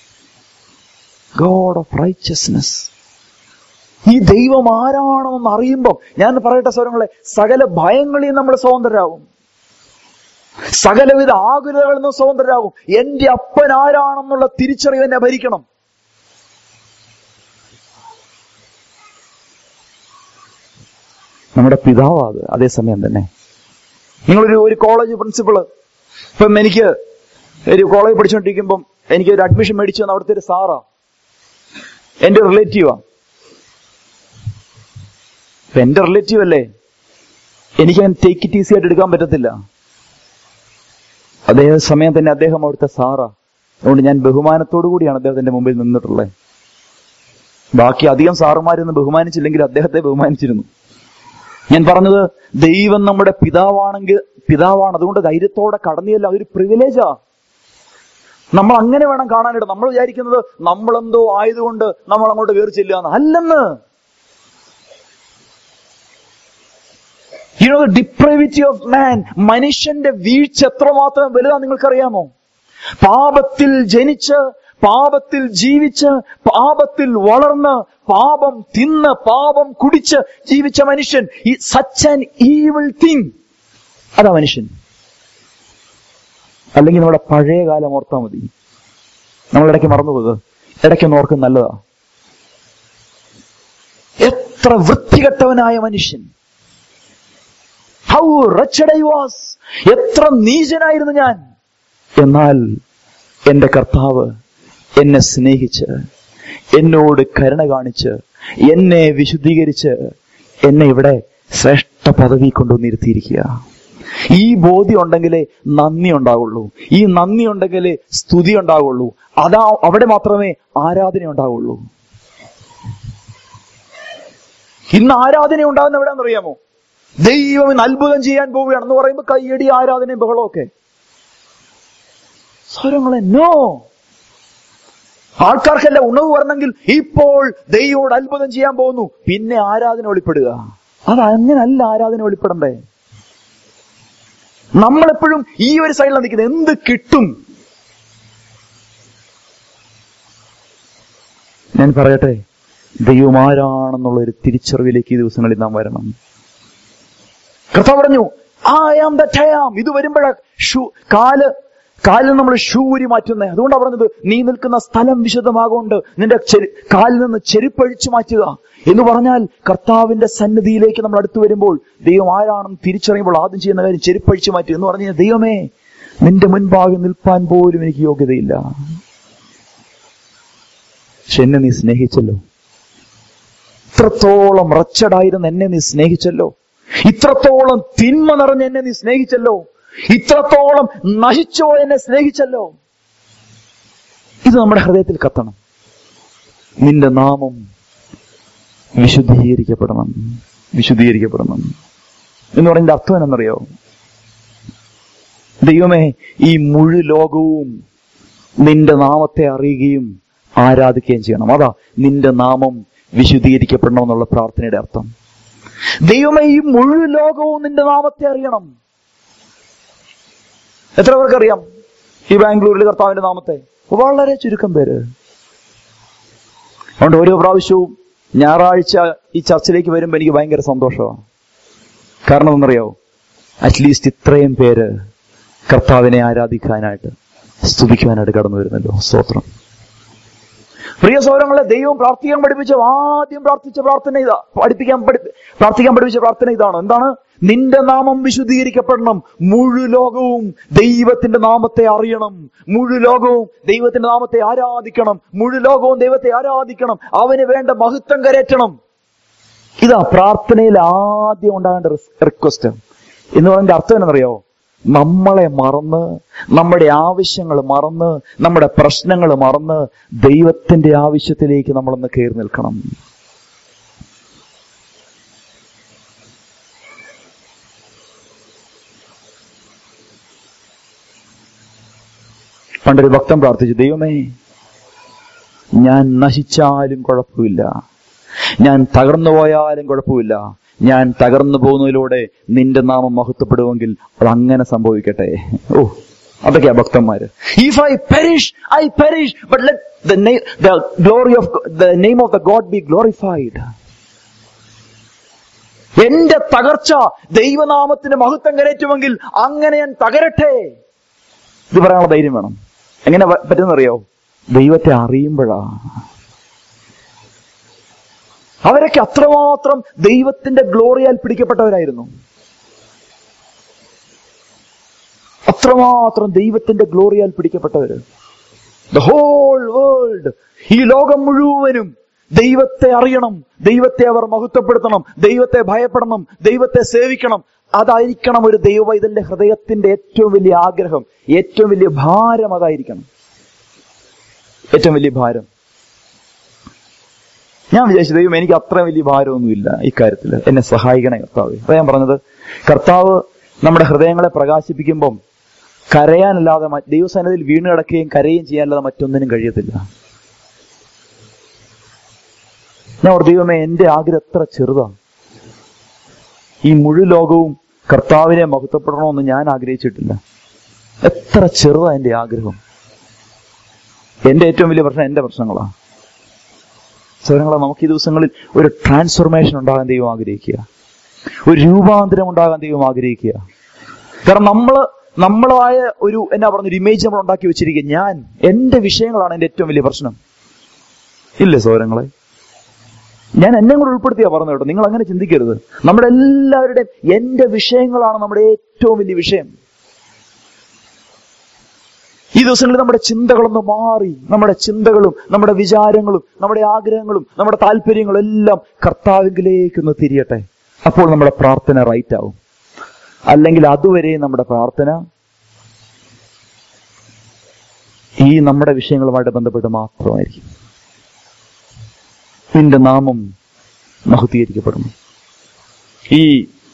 God of righteousness ഈ ദൈവം ആരാണെന്ന് അറിയുമ്പോൾ ഞാൻ പറയട്ടെ സ്വരങ്ങളെ സകല ഭയങ്ങളിൽ നമ്മൾ സ്വതന്ത്രരാകും സകലവിധ ആകുലതകളിൽ നിന്ന് സ്വതന്ത്രരാകും എന്റെ അപ്പൻ ആരാണെന്നുള്ള തിരിച്ചറിവ് എന്നെ ഭരിക്കണം നമ്മുടെ പിതാവാ അത് അതേസമയം തന്നെ നിങ്ങളൊരു ഒരു കോളേജ് പ്രിൻസിപ്പള് ഇപ്പം എനിക്ക് ഒരു കോളേജ് പഠിച്ചുകൊണ്ടിരിക്കുമ്പം എനിക്ക് ഒരു അഡ്മിഷൻ മേടിച്ചു തന്ന അവിടുത്തെ ഒരു സാറാ എന്റെ റിലേറ്റീവാ ഇപ്പൊ എന്റെ റിലേറ്റീവ് അല്ലേ എനിക്ക് ടേക്ക് ഇറ്റ് ഈസി ആയിട്ട് എടുക്കാൻ പറ്റത്തില്ല അതേ സമയം തന്നെ അദ്ദേഹം അവിടുത്തെ സാറാ അതുകൊണ്ട് ഞാൻ ബഹുമാനത്തോടു കൂടിയാണ് അദ്ദേഹത്തിന്റെ മുമ്പിൽ നിന്നിട്ടുള്ളത് ബാക്കി അധികം സാറുമാരൊന്നും ബഹുമാനിച്ചില്ലെങ്കിൽ അദ്ദേഹത്തെ ബഹുമാനിച്ചിരുന്നു ഞാൻ പറഞ്ഞത് ദൈവം നമ്മുടെ പിതാവാണെങ്കിൽ പിതാവാണ് അതുകൊണ്ട് ധൈര്യത്തോടെ കടന്നിയല്ല അതൊരു പ്രിവിലേജാ നമ്മൾ അങ്ങനെ വേണം കാണാനായിട്ട് നമ്മൾ വിചാരിക്കുന്നത് നമ്മളെന്തോ ആയതുകൊണ്ട് നമ്മൾ അങ്ങോട്ട് കയറി ചെല്ലുക എന്ന്. അല്ലെന്ന് you know depravity of man മനുഷ്യന്റെ വീഴ്ച എത്രമാത്രം വലുതാ നിങ്ങൾക്കറിയാമോ പാപത്തിൽ ജനിച്ച് പാപത്തിൽ ജീവിച്ച് പാപത്തിൽ വളർന്ന് പാപം തിന്ന് പാപം കുടിച്ച് ജീവിച്ച മനുഷ്യൻ ഈ സച്ച് ആൻ ഈവിൾ തിങ് അതാ മനുഷ്യൻ അല്ലെങ്കിൽ നമ്മുടെ പഴയ കാലം ഓർത്താൽ മതി നമ്മൾ ഇടയ്ക്ക് മറന്നുപോയത് ഇടയ്ക്കൊന്ന് ഓർക്കും നല്ലതാ എത്ര വൃത്തികെട്ടവനായ മനുഷ്യൻ ഹൗ റച്ചഡ് ഐ വാസ് എത്ര നീചനായിരുന്നു ഞാൻ എന്നാൽ എന്റെ കർത്താവ് എന്നെ സ്നേഹിച്ച് എന്നോട് കരുണ കാണിച്ച് എന്നെ വിശുദ്ധീകരിച്ച് എന്നെ ഇവിടെ ശ്രേഷ്ഠ പദവി കൊണ്ടുവന്നിരുത്തിയിരിക്കുക ഈ ബോധ്യം ഉണ്ടെങ്കിലേ നന്ദി ഉണ്ടാവുള്ളൂ ഈ നന്ദി ഉണ്ടെങ്കിലേ സ്തുതി ഉണ്ടാവുള്ളൂ അതാ അവിടെ മാത്രമേ ആരാധന ഉണ്ടാവുള്ളൂ ഇന്ന് ആരാധന ഉണ്ടാകുന്ന എവിടെയാണെന്നറിയാമോ ദൈവം ഇന്ന് അത്ഭുതം ചെയ്യാൻ പോവുകയാണെന്ന് പറയുമ്പോൾ കയ്യടി ആരാധനയും ബഹളമൊക്കെ സ്വരങ്ങളെ നോ ആൾക്കാർക്കല്ല ഉണവ് വരണമെങ്കിൽ ഇപ്പോൾ ദൈവോട് അത്ഭുതം ചെയ്യാൻ പോകുന്നു പിന്നെ ആരാധന വെളിപ്പെടുക അത് അങ്ങനല്ല ആരാധന വെളിപ്പെടണ്ടേ നമ്മളെപ്പോഴും ഈ ഒരു സൈഡിലാണ് നിൽക്കുന്നത് എന്ത് കിട്ടും ഞാൻ പറയട്ടെ ദൈവം ആരാണെന്നുള്ള ഒരു തിരിച്ചറിവിലേക്ക് ഈ ദിവസങ്ങളിൽ നാം വരണം കർത്താവ് പറഞ്ഞു ആ ആം ദാം ഇത് വരുമ്പോഴാ ഷൂ കാല് കാലിൽ നമ്മൾ ഷൂ ഊരി മാറ്റുന്നേ അതുകൊണ്ടാണ് പറഞ്ഞത് നീ നിൽക്കുന്ന സ്ഥലം വിശുദ്ധമാകൊണ്ട് നിന്റെ ചെരി- കാലിൽ നിന്ന് ചെരുപ്പഴിച്ചു മാറ്റുക എന്ന് പറഞ്ഞാൽ കർത്താവിന്റെ സന്നിധിയിലേക്ക് നമ്മൾ അടുത്തു വരുമ്പോൾ ദൈവം ആരാണെന്ന് തിരിച്ചറിയുമ്പോൾ ആദ്യം ചെയ്യുന്ന കാര്യം ചെരുപ്പഴിച്ചു മാറ്റുക എന്ന് പറഞ്ഞു കഴിഞ്ഞാൽ ദൈവമേ നിന്റെ മുൻപാകെ നിൽപ്പാൻ പോലും എനിക്ക് യോഗ്യതയില്ല പക്ഷെ എന്നെ നീ സ്നേഹിച്ചല്ലോ ഇത്രത്തോളം റച്ചടായിരുന്ന എന്നെ നീ സ്നേഹിച്ചല്ലോ ഇത്രത്തോളം തിന്മ നിറഞ്ഞ എന്നെ നീ സ്നേഹിച്ചല്ലോ ഇത്രത്തോളം നശിച്ചോ എന്നെ സ്നേഹിച്ചല്ലോ ഇത് നമ്മുടെ ഹൃദയത്തിൽ കത്തണം നിന്റെ നാമം വിശുദ്ധീകരിക്കപ്പെടണം വിശുദ്ധീകരിക്കപ്പെടണം എന്ന് പറയുന്നതിന്റെ അർത്ഥം എന്നറിയോ ദൈവമേ ഈ മുഴു ലോകവും നിന്റെ നാമത്തെ അറിയുകയും ആരാധിക്കുകയും ചെയ്യണം അതാ നിന്റെ നാമം വിശുദ്ധീകരിക്കപ്പെടണം എന്നുള്ള പ്രാർത്ഥനയുടെ അർത്ഥം ദൈവമേ ഈ മുഴു ലോകവും നിന്റെ നാമത്തെ അറിയണം എത്ര പേർക്കറിയാം ഈ ബാംഗ്ലൂരിൽ കർത്താവിന്റെ നാമത്തെ വളരെ ചുരുക്കം പേര് അതുകൊണ്ട് ഓരോ പ്രാവശ്യവും ഞായറാഴ്ച ഈ ചർച്ചിലേക്ക് വരുമ്പോൾ എനിക്ക് ഭയങ്കര സന്തോഷമാണ് കാരണം എന്നറിയോ അറ്റ്ലീസ്റ്റ് ഇത്രയും പേര് കർത്താവിനെ ആരാധിക്കാനായിട്ട് സ്തുതിക്കുവാനായിട്ട് കടന്നു വരുന്നല്ലോ സ്തോത്രം പ്രിയ സൗരങ്ങളെ ദൈവം പ്രാർത്ഥിക്കാൻ പഠിപ്പിച്ച ആദ്യം പ്രാർത്ഥിച്ച പ്രാർത്ഥന ഇതാ പഠിപ്പിക്കാൻ പഠി- പ്രാർത്ഥിക്കാൻ പഠിപ്പിച്ച പ്രാർത്ഥന ഇതാണ് എന്താണ് നിന്റെ നാമം വിശുദ്ധീകരിക്കപ്പെടണം മുഴു ലോകവും ദൈവത്തിന്റെ നാമത്തെ അറിയണം മുഴു ലോകവും ദൈവത്തിന്റെ നാമത്തെ ആരാധിക്കണം മുഴു ലോകവും ദൈവത്തെ ആരാധിക്കണം അവന് വേണ്ട മഹത്വം കരയറ്റണം ഇതാ പ്രാർത്ഥനയിൽ ആദ്യം ഉണ്ടാകേണ്ട റിക്വസ്റ്റ് എന്ന് പറയുന്നതിന്റെ അർത്ഥം എന്നറിയോ നമ്മളെ മറന്ന് നമ്മുടെ ആവശ്യങ്ങൾ മറന്ന് നമ്മുടെ പ്രശ്നങ്ങൾ മറന്ന് ദൈവത്തിന്റെ ആവശ്യത്തിലേക്ക് നമ്മളൊന്ന് കയറി നിൽക്കണം പണ്ടൊരു ഭക്തൻ പ്രാർത്ഥിച്ചു ദൈവമേ ഞാൻ നശിച്ചാലും കുഴപ്പമില്ല ഞാൻ തകർന്നു പോയാലും കുഴപ്പമില്ല ഞാൻ തകർന്നു പോകുന്നതിലൂടെ നിന്റെ നാമം മഹത്വപ്പെടുമെങ്കിൽ അത് അങ്ങനെ സംഭവിക്കട്ടെ ഓ അതൊക്കെയാ ഭക്തന്മാര് if I perish I perish but let the glory of the name of the God be glorified എന്റെ തകർച്ച ദൈവനാമത്തിന് മഹത്വം കരയറ്റുമെങ്കിൽ അങ്ങനെ ഞാൻ തകരട്ടെ ഇത് പറയാനുള്ള ധൈര്യം വേണം എങ്ങനെ പ- പറ്റുന്നറിയോ ദൈവത്തെ അറിയുമ്പോഴാ അവരൊക്കെ അത്രമാത്രം ദൈവത്തിന്റെ ഗ്ലോറിയാൽ പിടിക്കപ്പെട്ടവരായിരുന്നു അത്രമാത്രം ദൈവത്തിന്റെ ഗ്ലോറിയാൽ പിടിക്കപ്പെട്ടവര് ദ ഹോൾ വേൾഡ് ഈ ലോകം മുഴുവനും ദൈവത്തെ അറിയണം ദൈവത്തെ അവർ മഹത്വപ്പെടുത്തണം ദൈവത്തെ ഭയപ്പെടണം ദൈവത്തെ സേവിക്കണം അതായിരിക്കണം ഒരു ദൈവ ഇതിന്റെ ഹൃദയത്തിന്റെ ഏറ്റവും വലിയ ആഗ്രഹം ഏറ്റവും വലിയ ഭാരം അതായിരിക്കണം ഏറ്റവും വലിയ ഭാരം ഞാൻ വിചാരിച്ചു ദൈവം എനിക്ക് അത്ര വലിയ ഭാരമൊന്നുമില്ല ഇക്കാര്യത്തിൽ എന്നെ സഹായിക്കണേ കർത്താവ് അതാ ഞാൻ പറഞ്ഞത് കർത്താവ് നമ്മുടെ ഹൃദയങ്ങളെ പ്രകാശിപ്പിക്കുമ്പം കരയാനല്ലാതെ മ- ദൈവസന്നിധിയിൽ വീണ് കിടക്കുകയും കരയുകയും ചെയ്യാനല്ലാതെ മറ്റൊന്നിനും കഴിയത്തില്ല ഞാൻ ഓർ ദൈവമേ എന്റെ ആഗ്രഹം എത്ര ചെറുതാണ് ഈ മുഴു ലോകവും കർത്താവിനെ മഹത്വപ്പെടണമെന്ന് ഞാൻ ആഗ്രഹിച്ചിട്ടില്ല എത്ര ചെറുതാ എന്റെ ആഗ്രഹം എന്റെ ഏറ്റവും വലിയ പ്രശ്നം എന്റെ പ്രശ്നങ്ങളാണ് സൗരങ്ങളെ നമുക്ക് ഈ ദിവസങ്ങളിൽ ഒരു ട്രാൻസ്ഫോർമേഷൻ ഉണ്ടാകാൻ ദൈവം ആഗ്രഹിക്കുക ഒരു രൂപാന്തരം ഉണ്ടാകാൻ ദൈവം ആഗ്രഹിക്കുക കാരണം നമ്മള് നമ്മളായ ഒരു എന്നാ പറഞ്ഞ ഒരു ഇമേജ് നമ്മൾ ഉണ്ടാക്കി വെച്ചിരിക്കുക ഞാൻ എന്റെ വിഷയങ്ങളാണ് എന്റെ ഏറ്റവും വലിയ പ്രശ്നം ഇല്ലേ സൗരങ്ങളെ ഞാൻ എന്നെ കൂടെ ഉൾപ്പെടുത്തിയാ പറഞ്ഞു കേട്ടോ നിങ്ങൾ അങ്ങനെ ചിന്തിക്കരുത് നമ്മുടെ എല്ലാവരുടെയും എന്റെ വിഷയങ്ങളാണ് നമ്മുടെ ഏറ്റവും വലിയ വിഷയം ഈ ദിവസങ്ങളിൽ നമ്മുടെ ചിന്തകളൊന്ന് മാറി നമ്മുടെ ചിന്തകളും നമ്മുടെ വിചാരങ്ങളും നമ്മുടെ ആഗ്രഹങ്ങളും നമ്മുടെ താല്പര്യങ്ങളും എല്ലാം കർത്താവിങ്കിലേക്കൊന്ന് തിരിയട്ടെ അപ്പോൾ നമ്മുടെ പ്രാർത്ഥന റൈറ്റ് ആവും അല്ലെങ്കിൽ അതുവരെ നമ്മുടെ പ്രാർത്ഥന ഈ നമ്മുടെ വിഷയങ്ങളുമായിട്ട് ബന്ധപ്പെട്ട് മാത്രമായിരിക്കും നിന്റെ നാമം മഹുദ്ധീകരിക്കപ്പെടുന്നു ഈ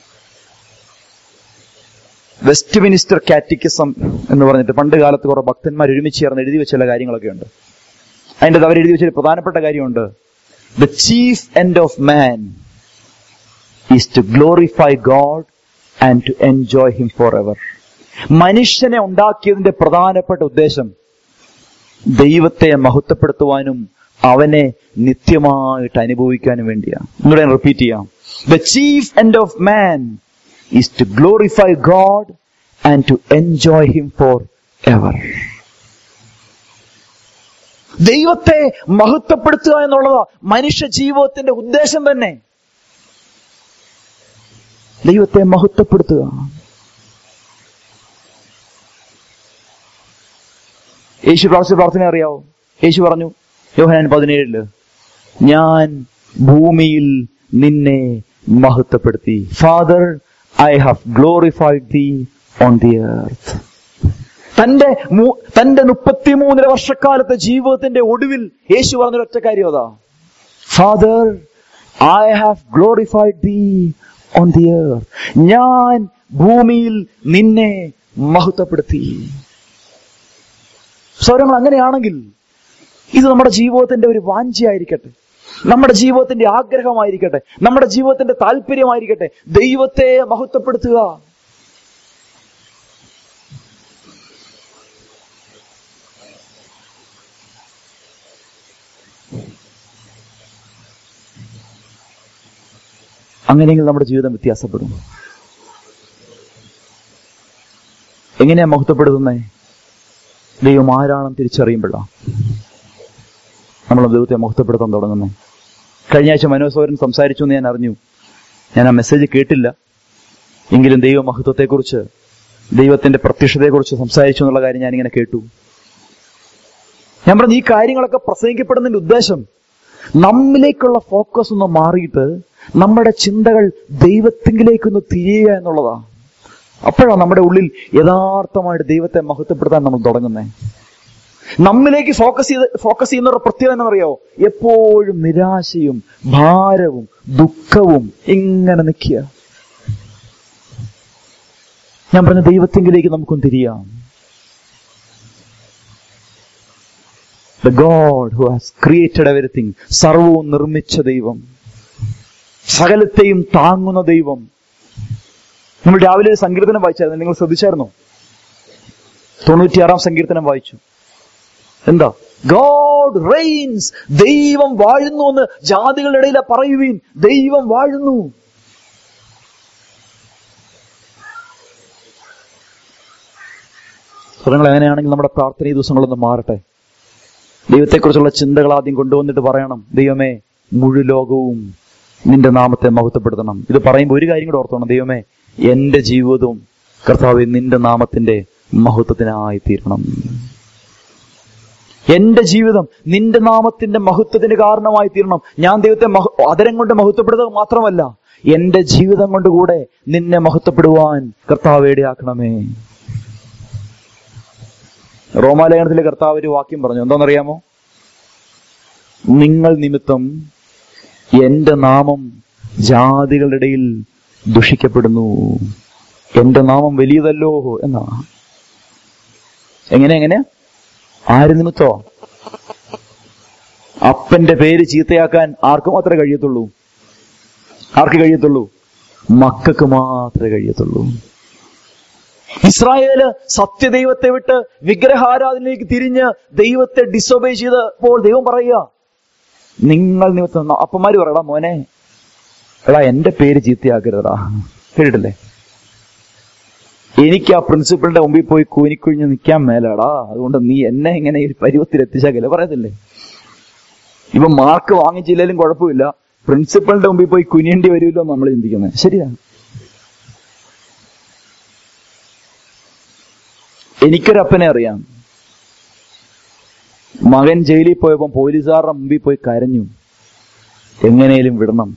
വെസ്റ്റ് മിനിസ്റ്റർ കാറ്റിക്കിസം എന്ന് പറഞ്ഞിട്ട് പണ്ട് കാലത്ത് കുറെ ഭക്തന്മാർ ഒരുമിച്ച് ചേർന്ന് എഴുതി വെച്ച ചില കാര്യങ്ങളൊക്കെ ഉണ്ട് അതിൻ്റെ അവർ എഴുതി വെച്ച ഒരു പ്രധാനപ്പെട്ട കാര്യമുണ്ട് the chief end of man is to glorify God and to enjoy him for ever മനുഷ്യനെ ഉണ്ടാക്കിയതിന്റെ പ്രധാനപ്പെട്ട ഉദ്ദേശം ദൈവത്തെ മഹത്വപ്പെടുത്തുവാനും അവനെ നിത്യമായിട്ട് അനുഭവിക്കാനും വേണ്ടിയാണ് ഒന്നുകൂടെ റിപ്പീറ്റ് ചെയ്യാം the chief end of man is to glorify God and to enjoy him for ever ദൈവത്തെ മഹത്വപ്പെടുത്തുക എന്നുള്ളതാ മനുഷ്യ ജീവിതത്തിന്റെ ഉദ്ദേശം തന്നെ ദൈവത്തെ മഹത്വപ്പെടുത്തുക യേശു പ്രാർത്ഥിച്ച പ്രാർത്ഥന അറിയാവോ യേശു പറഞ്ഞു യോഹനാൻ പതിനേഴില് ഞാൻ ഭൂമിയിൽ നിന്നെ മഹത്വപ്പെടുത്തി father I have glorified thee on the earth തന്റെ മൂ- തന്റെ മുപ്പത്തിമൂന്നര വർഷക്കാലത്തെ ജീവിതത്തിന്റെ ഒടുവിൽ യേശു പറഞ്ഞൊരു ഒറ്റ കാര്യം അതാ father I have glorified thee on the earth ഞാൻ ഭൂമിയിൽ നിന്നെ മഹത്വപ്പെടുത്തി സ്വരങ്ങൾ അങ്ങനെയാണെങ്കിൽ ഇത് നമ്മുടെ ജീവിതത്തിന്റെ ഒരു വാഞ്ചയായിരിക്കട്ടെ നമ്മുടെ ജീവിതത്തിന്റെ ആഗ്രഹമായിരിക്കട്ടെ നമ്മുടെ ജീവിതത്തിന്റെ താല്പര്യമായിരിക്കട്ടെ ദൈവത്തെ മഹത്വപ്പെടുത്തുക അങ്ങനെയെങ്കിൽ നമ്മുടെ ജീവിതം വ്യത്യാസപ്പെടും എങ്ങനെയാ മഹത്വപ്പെടുത്തുന്നേ ദൈവം ആരാണെന്ന് തിരിച്ചറിയുമ്പോഴാണ് നമ്മൾ ദൈവത്തെ മഹത്വപ്പെടുത്താൻ തുടങ്ങുന്നത് കഴിഞ്ഞ ആഴ്ച മനോസോരൻ സംസാരിച്ചു എന്ന് ഞാൻ അറിഞ്ഞു ഞാൻ ആ മെസ്സേജ് കേട്ടില്ല എങ്കിലും ദൈവ മഹത്വത്തെക്കുറിച്ച് ദൈവത്തിന്റെ പ്രത്യക്ഷതയെക്കുറിച്ച് സംസാരിച്ചു എന്നുള്ള കാര്യം ഞാനിങ്ങനെ കേട്ടു ഞാൻ പറഞ്ഞു ഈ കാര്യങ്ങളൊക്കെ പ്രസംഗിക്കപ്പെടുന്നതിന്റെ ഉദ്ദേശം നമ്മിലേക്കുള്ള ഫോക്കസ് ഒന്ന് മാറിയിട്ട് നമ്മുടെ ചിന്തകൾ ദൈവത്തിങ്കിലേക്കൊന്ന് തിരിയുക എന്നുള്ളതാ അപ്പോഴാണ് നമ്മുടെ ഉള്ളിൽ യഥാർത്ഥമായിട്ട് ദൈവത്തെ മഹത്വപ്പെടുത്താൻ നമ്മൾ തുടങ്ങുന്നത് നമ്മിലേക്ക് ഫോക്കസ് ചെയ്ത് ഫോക്കസ് ചെയ്യുന്നവരുടെ പ്രത്യേകത എന്നറിയോ എപ്പോഴും നിരാശയും ഭാരവും ദുഃഖവും ഇങ്ങനെ നിൽക്കുക ഞാൻ പറഞ്ഞ ദൈവത്തിങ്കിലേക്ക് നമുക്കും തിരിയാം the God who has created everything സർവവും നിർമ്മിച്ച ദൈവം സകലത്തെയും താങ്ങുന്ന ദൈവം നമ്മൾ രാവിലെ ഒരു സങ്കീർത്തനം വായിച്ചായിരുന്നു നിങ്ങൾ ശ്രദ്ധിച്ചായിരുന്നോ തൊണ്ണൂറ്റിയാറാം സങ്കീർത്തനം വായിച്ചു എന്താ ഗോഡ് റെയിൻസ് ദൈവം വാഴുന്നു എന്ന് ജാതികളുടെ ഇടയിലെ പറയുവീൻ ദൈവം വാഴുന്നു നിങ്ങൾ എങ്ങനെയാണെങ്കിൽ നമ്മുടെ പ്രാർത്ഥന ഈ ദിവസങ്ങളൊന്ന് മാറട്ടെ ദൈവത്തെക്കുറിച്ചുള്ള ചിന്തകൾ ആദ്യം കൊണ്ടുവന്നിട്ട് പറയണം ദൈവമേ മുഴു ലോകവും നിന്റെ നാമത്തെ മഹത്വപ്പെടുത്തണം ഇത് പറയുമ്പോൾ ഒരു കാര്യം കൂടെ ഓർത്തോണം ദൈവമേ എന്റെ ജീവിതവും കർത്താവ് നിന്റെ നാമത്തിന്റെ മഹത്വത്തിനായി തീരണം എന്റെ ജീവിതം നിന്റെ നാമത്തിന്റെ മഹത്വത്തിന് കാരണമായി തീരണം ഞാൻ ദൈവത്തെ മഹ അതരം കൊണ്ട് മഹത്വപ്പെടുത്തുക മാത്രമല്ല എന്റെ ജീവിതം കൊണ്ട് കൂടെ നിന്നെ മഹത്വപ്പെടുവാൻ കർത്താവ് ഇടയാക്കണമേ റോമാലേഖനത്തിലെ കർത്താവ് ഒരു വാക്യം പറഞ്ഞു എന്താണെന്നറിയാമോ നിങ്ങൾ നിമിത്തം എന്റെ നാമം ജാതികളുടെ ഇടയിൽ ദുഷിക്കപ്പെടുന്നു എന്റെ നാമം വലിയതല്ലോ എന്നാ എങ്ങനെ എങ്ങനെ ആര് നിമിത്തോ അപ്പന്റെ പേര് ചീത്തയാക്കാൻ ആർക്ക് മാത്രമേ കഴിയത്തുള്ളൂ ആർക്ക് കഴിയത്തുള്ളൂ മക്കൾക്ക് മാത്രമേ കഴിയത്തുള്ളൂ ഇസ്രായേല് സത്യദൈവത്തെ വിട്ട് വിഗ്രഹാരാധനയിലേക്ക് തിരിഞ്ഞ് ദൈവത്തെ ഡിസൊബേ ചെയ്തപ്പോൾ ദൈവം പറയുക നിങ്ങൾ നിമിത്തം അപ്പന്മാര് പറയടാ മോനെ എടാ എന്റെ പേര് ചീത്തയാക്കരുതടാ കേട്ടിട്ടില്ലേ എനിക്ക് ആ പ്രിൻസിപ്പളിന്റെ മുമ്പിൽ പോയി കൂനിക്കുഴിഞ്ഞ് നിൽക്കാൻ മേലാടാ അതുകൊണ്ട് നീ എന്നെ ഇങ്ങനെ ഈ പരുവത്തിൽ എത്തിച്ചാക്കല്ലേ പറയത്തില്ലേ ഇപ്പൊ മാർക്ക് വാങ്ങിച്ചില്ലേലും കുഴപ്പമില്ല പ്രിൻസിപ്പളിന്റെ മുമ്പിൽ പോയി കുനിയേണ്ടി വരുമല്ലോ നമ്മൾ ചിന്തിക്കുന്നത് ശരിയാ എനിക്കൊരപ്പനെ അറിയാം മകൻ ജയിലിൽ പോയപ്പോ പോലീസുകാരുടെ മുമ്പിൽ പോയി കരഞ്ഞു എങ്ങനെയും വിടണം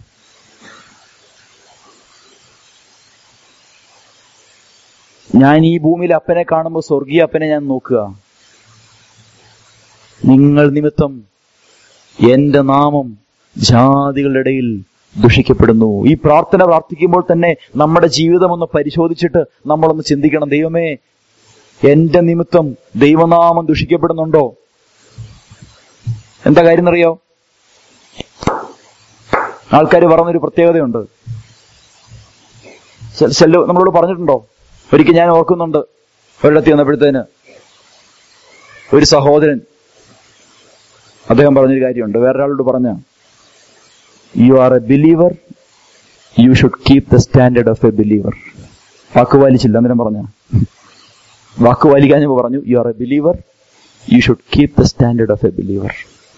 ഞാൻ ഈ ഭൂമിയിൽ അപ്പനെ കാണുമ്പോൾ സ്വർഗീയ അപ്പനെ ഞാൻ നോക്കുക നിങ്ങൾ നിമിത്തം എന്റെ നാമം ജാതികളുടെ ഇടയിൽ ദുഷിക്കപ്പെടുന്നു ഈ പ്രാർത്ഥന പ്രാർത്ഥിക്കുമ്പോൾ തന്നെ നമ്മുടെ ജീവിതം ഒന്ന് പരിശോധിച്ചിട്ട് നമ്മളൊന്ന് ചിന്തിക്കണം ദൈവമേ എന്റെ നിമിത്തം ദൈവനാമം ദുഷിക്കപ്പെടുന്നുണ്ടോ എന്താ കാര്യം എന്നറിയോ ആൾക്കാർ പറഞ്ഞൊരു പ്രത്യേകതയുണ്ട് ചെല്ലോ നമ്മളോട് പറഞ്ഞിട്ടുണ്ടോ ഒരിക്കൽ ഞാൻ ഓർക്കുന്നുണ്ട് ഒരിടത്ത് വന്നപ്പോഴത്തേന് ഒരു സഹോദരൻ അദ്ദേഹം പറഞ്ഞൊരു കാര്യമുണ്ട് വേറൊരാളോട് പറഞ്ഞ you are a believer you should keep the standard of a believer വാക്ക് പാലിച്ചില്ല അന്നേരം പറഞ്ഞ വാക്ക് പാലിക്കാഞ്ഞപ്പോ പറഞ്ഞു you are a believer you should keep the standard of a believer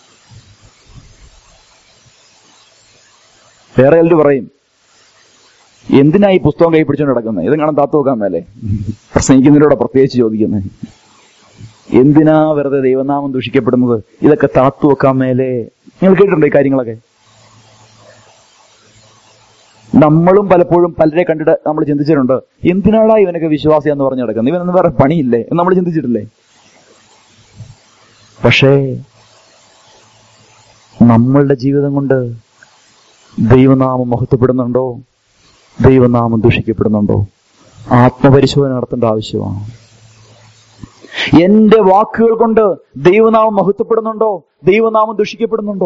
വേറെ ചിലർ പറയും എന്തിനാ ഈ പുസ്തകം കൈ പിടിച്ചുകൊണ്ട് നടക്കുന്നത് ഇതും കാണാൻ താത്തു നോക്കാൻ മേലെ പ്രസംഗിക്കുന്നതിലൂടെ പ്രത്യേകിച്ച് ചോദിക്കുന്നത് എന്തിനാ വെറുതെ ദൈവനാമം ദൂഷിക്കപ്പെടുന്നത് ഇതൊക്കെ താത്തു വെക്കാൻ മേലെ നിങ്ങൾ കേട്ടിട്ടുണ്ടോ ഈ കാര്യങ്ങളൊക്കെ നമ്മളും പലപ്പോഴും പലരെ കണ്ടിട്ട് നമ്മൾ ചിന്തിച്ചിട്ടുണ്ട് എന്തിനാടാ ഇവനൊക്കെ വിശ്വാസി എന്ന് പറഞ്ഞു കിടക്കുന്നത് ഇവനൊന്നും വേറെ പണിയില്ലേ എന്ന് നമ്മൾ ചിന്തിച്ചിട്ടില്ലേ പക്ഷേ നമ്മളുടെ ജീവിതം കൊണ്ട് ദൈവനാമം മഹത്വപ്പെടുന്നുണ്ടോ ദൈവനാമം ദൂഷിക്കപ്പെടുന്നുണ്ടോ ആത്മപരിശോധന നടത്തേണ്ട ആവശ്യമാണ് എന്റെ വാക്കുകൾ കൊണ്ട് ദൈവനാമം മഹത്വപ്പെടുന്നുണ്ടോ ദൈവനാമം ദുഷിക്കപ്പെടുന്നുണ്ടോ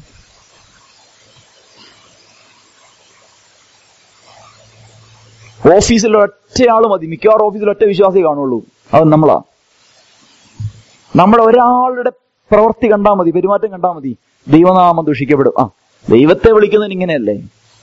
ഓഫീസിൽ ഒറ്റയാൾ മതി മിക്കവാറും ഓഫീസിൽ ഒറ്റ വിശ്വാസി കാണുള്ളൂ അത് നമ്മളാ നമ്മൾ ഒരാളുടെ പ്രവൃത്തി കണ്ടാൽ മതി പെരുമാറ്റം കണ്ടാൽ മതി ദൈവനാമം ദുഷിക്കപ്പെടും ആ ദൈവത്തെ വിളിക്കുന്നതിന് ഇങ്ങനെയല്ലേ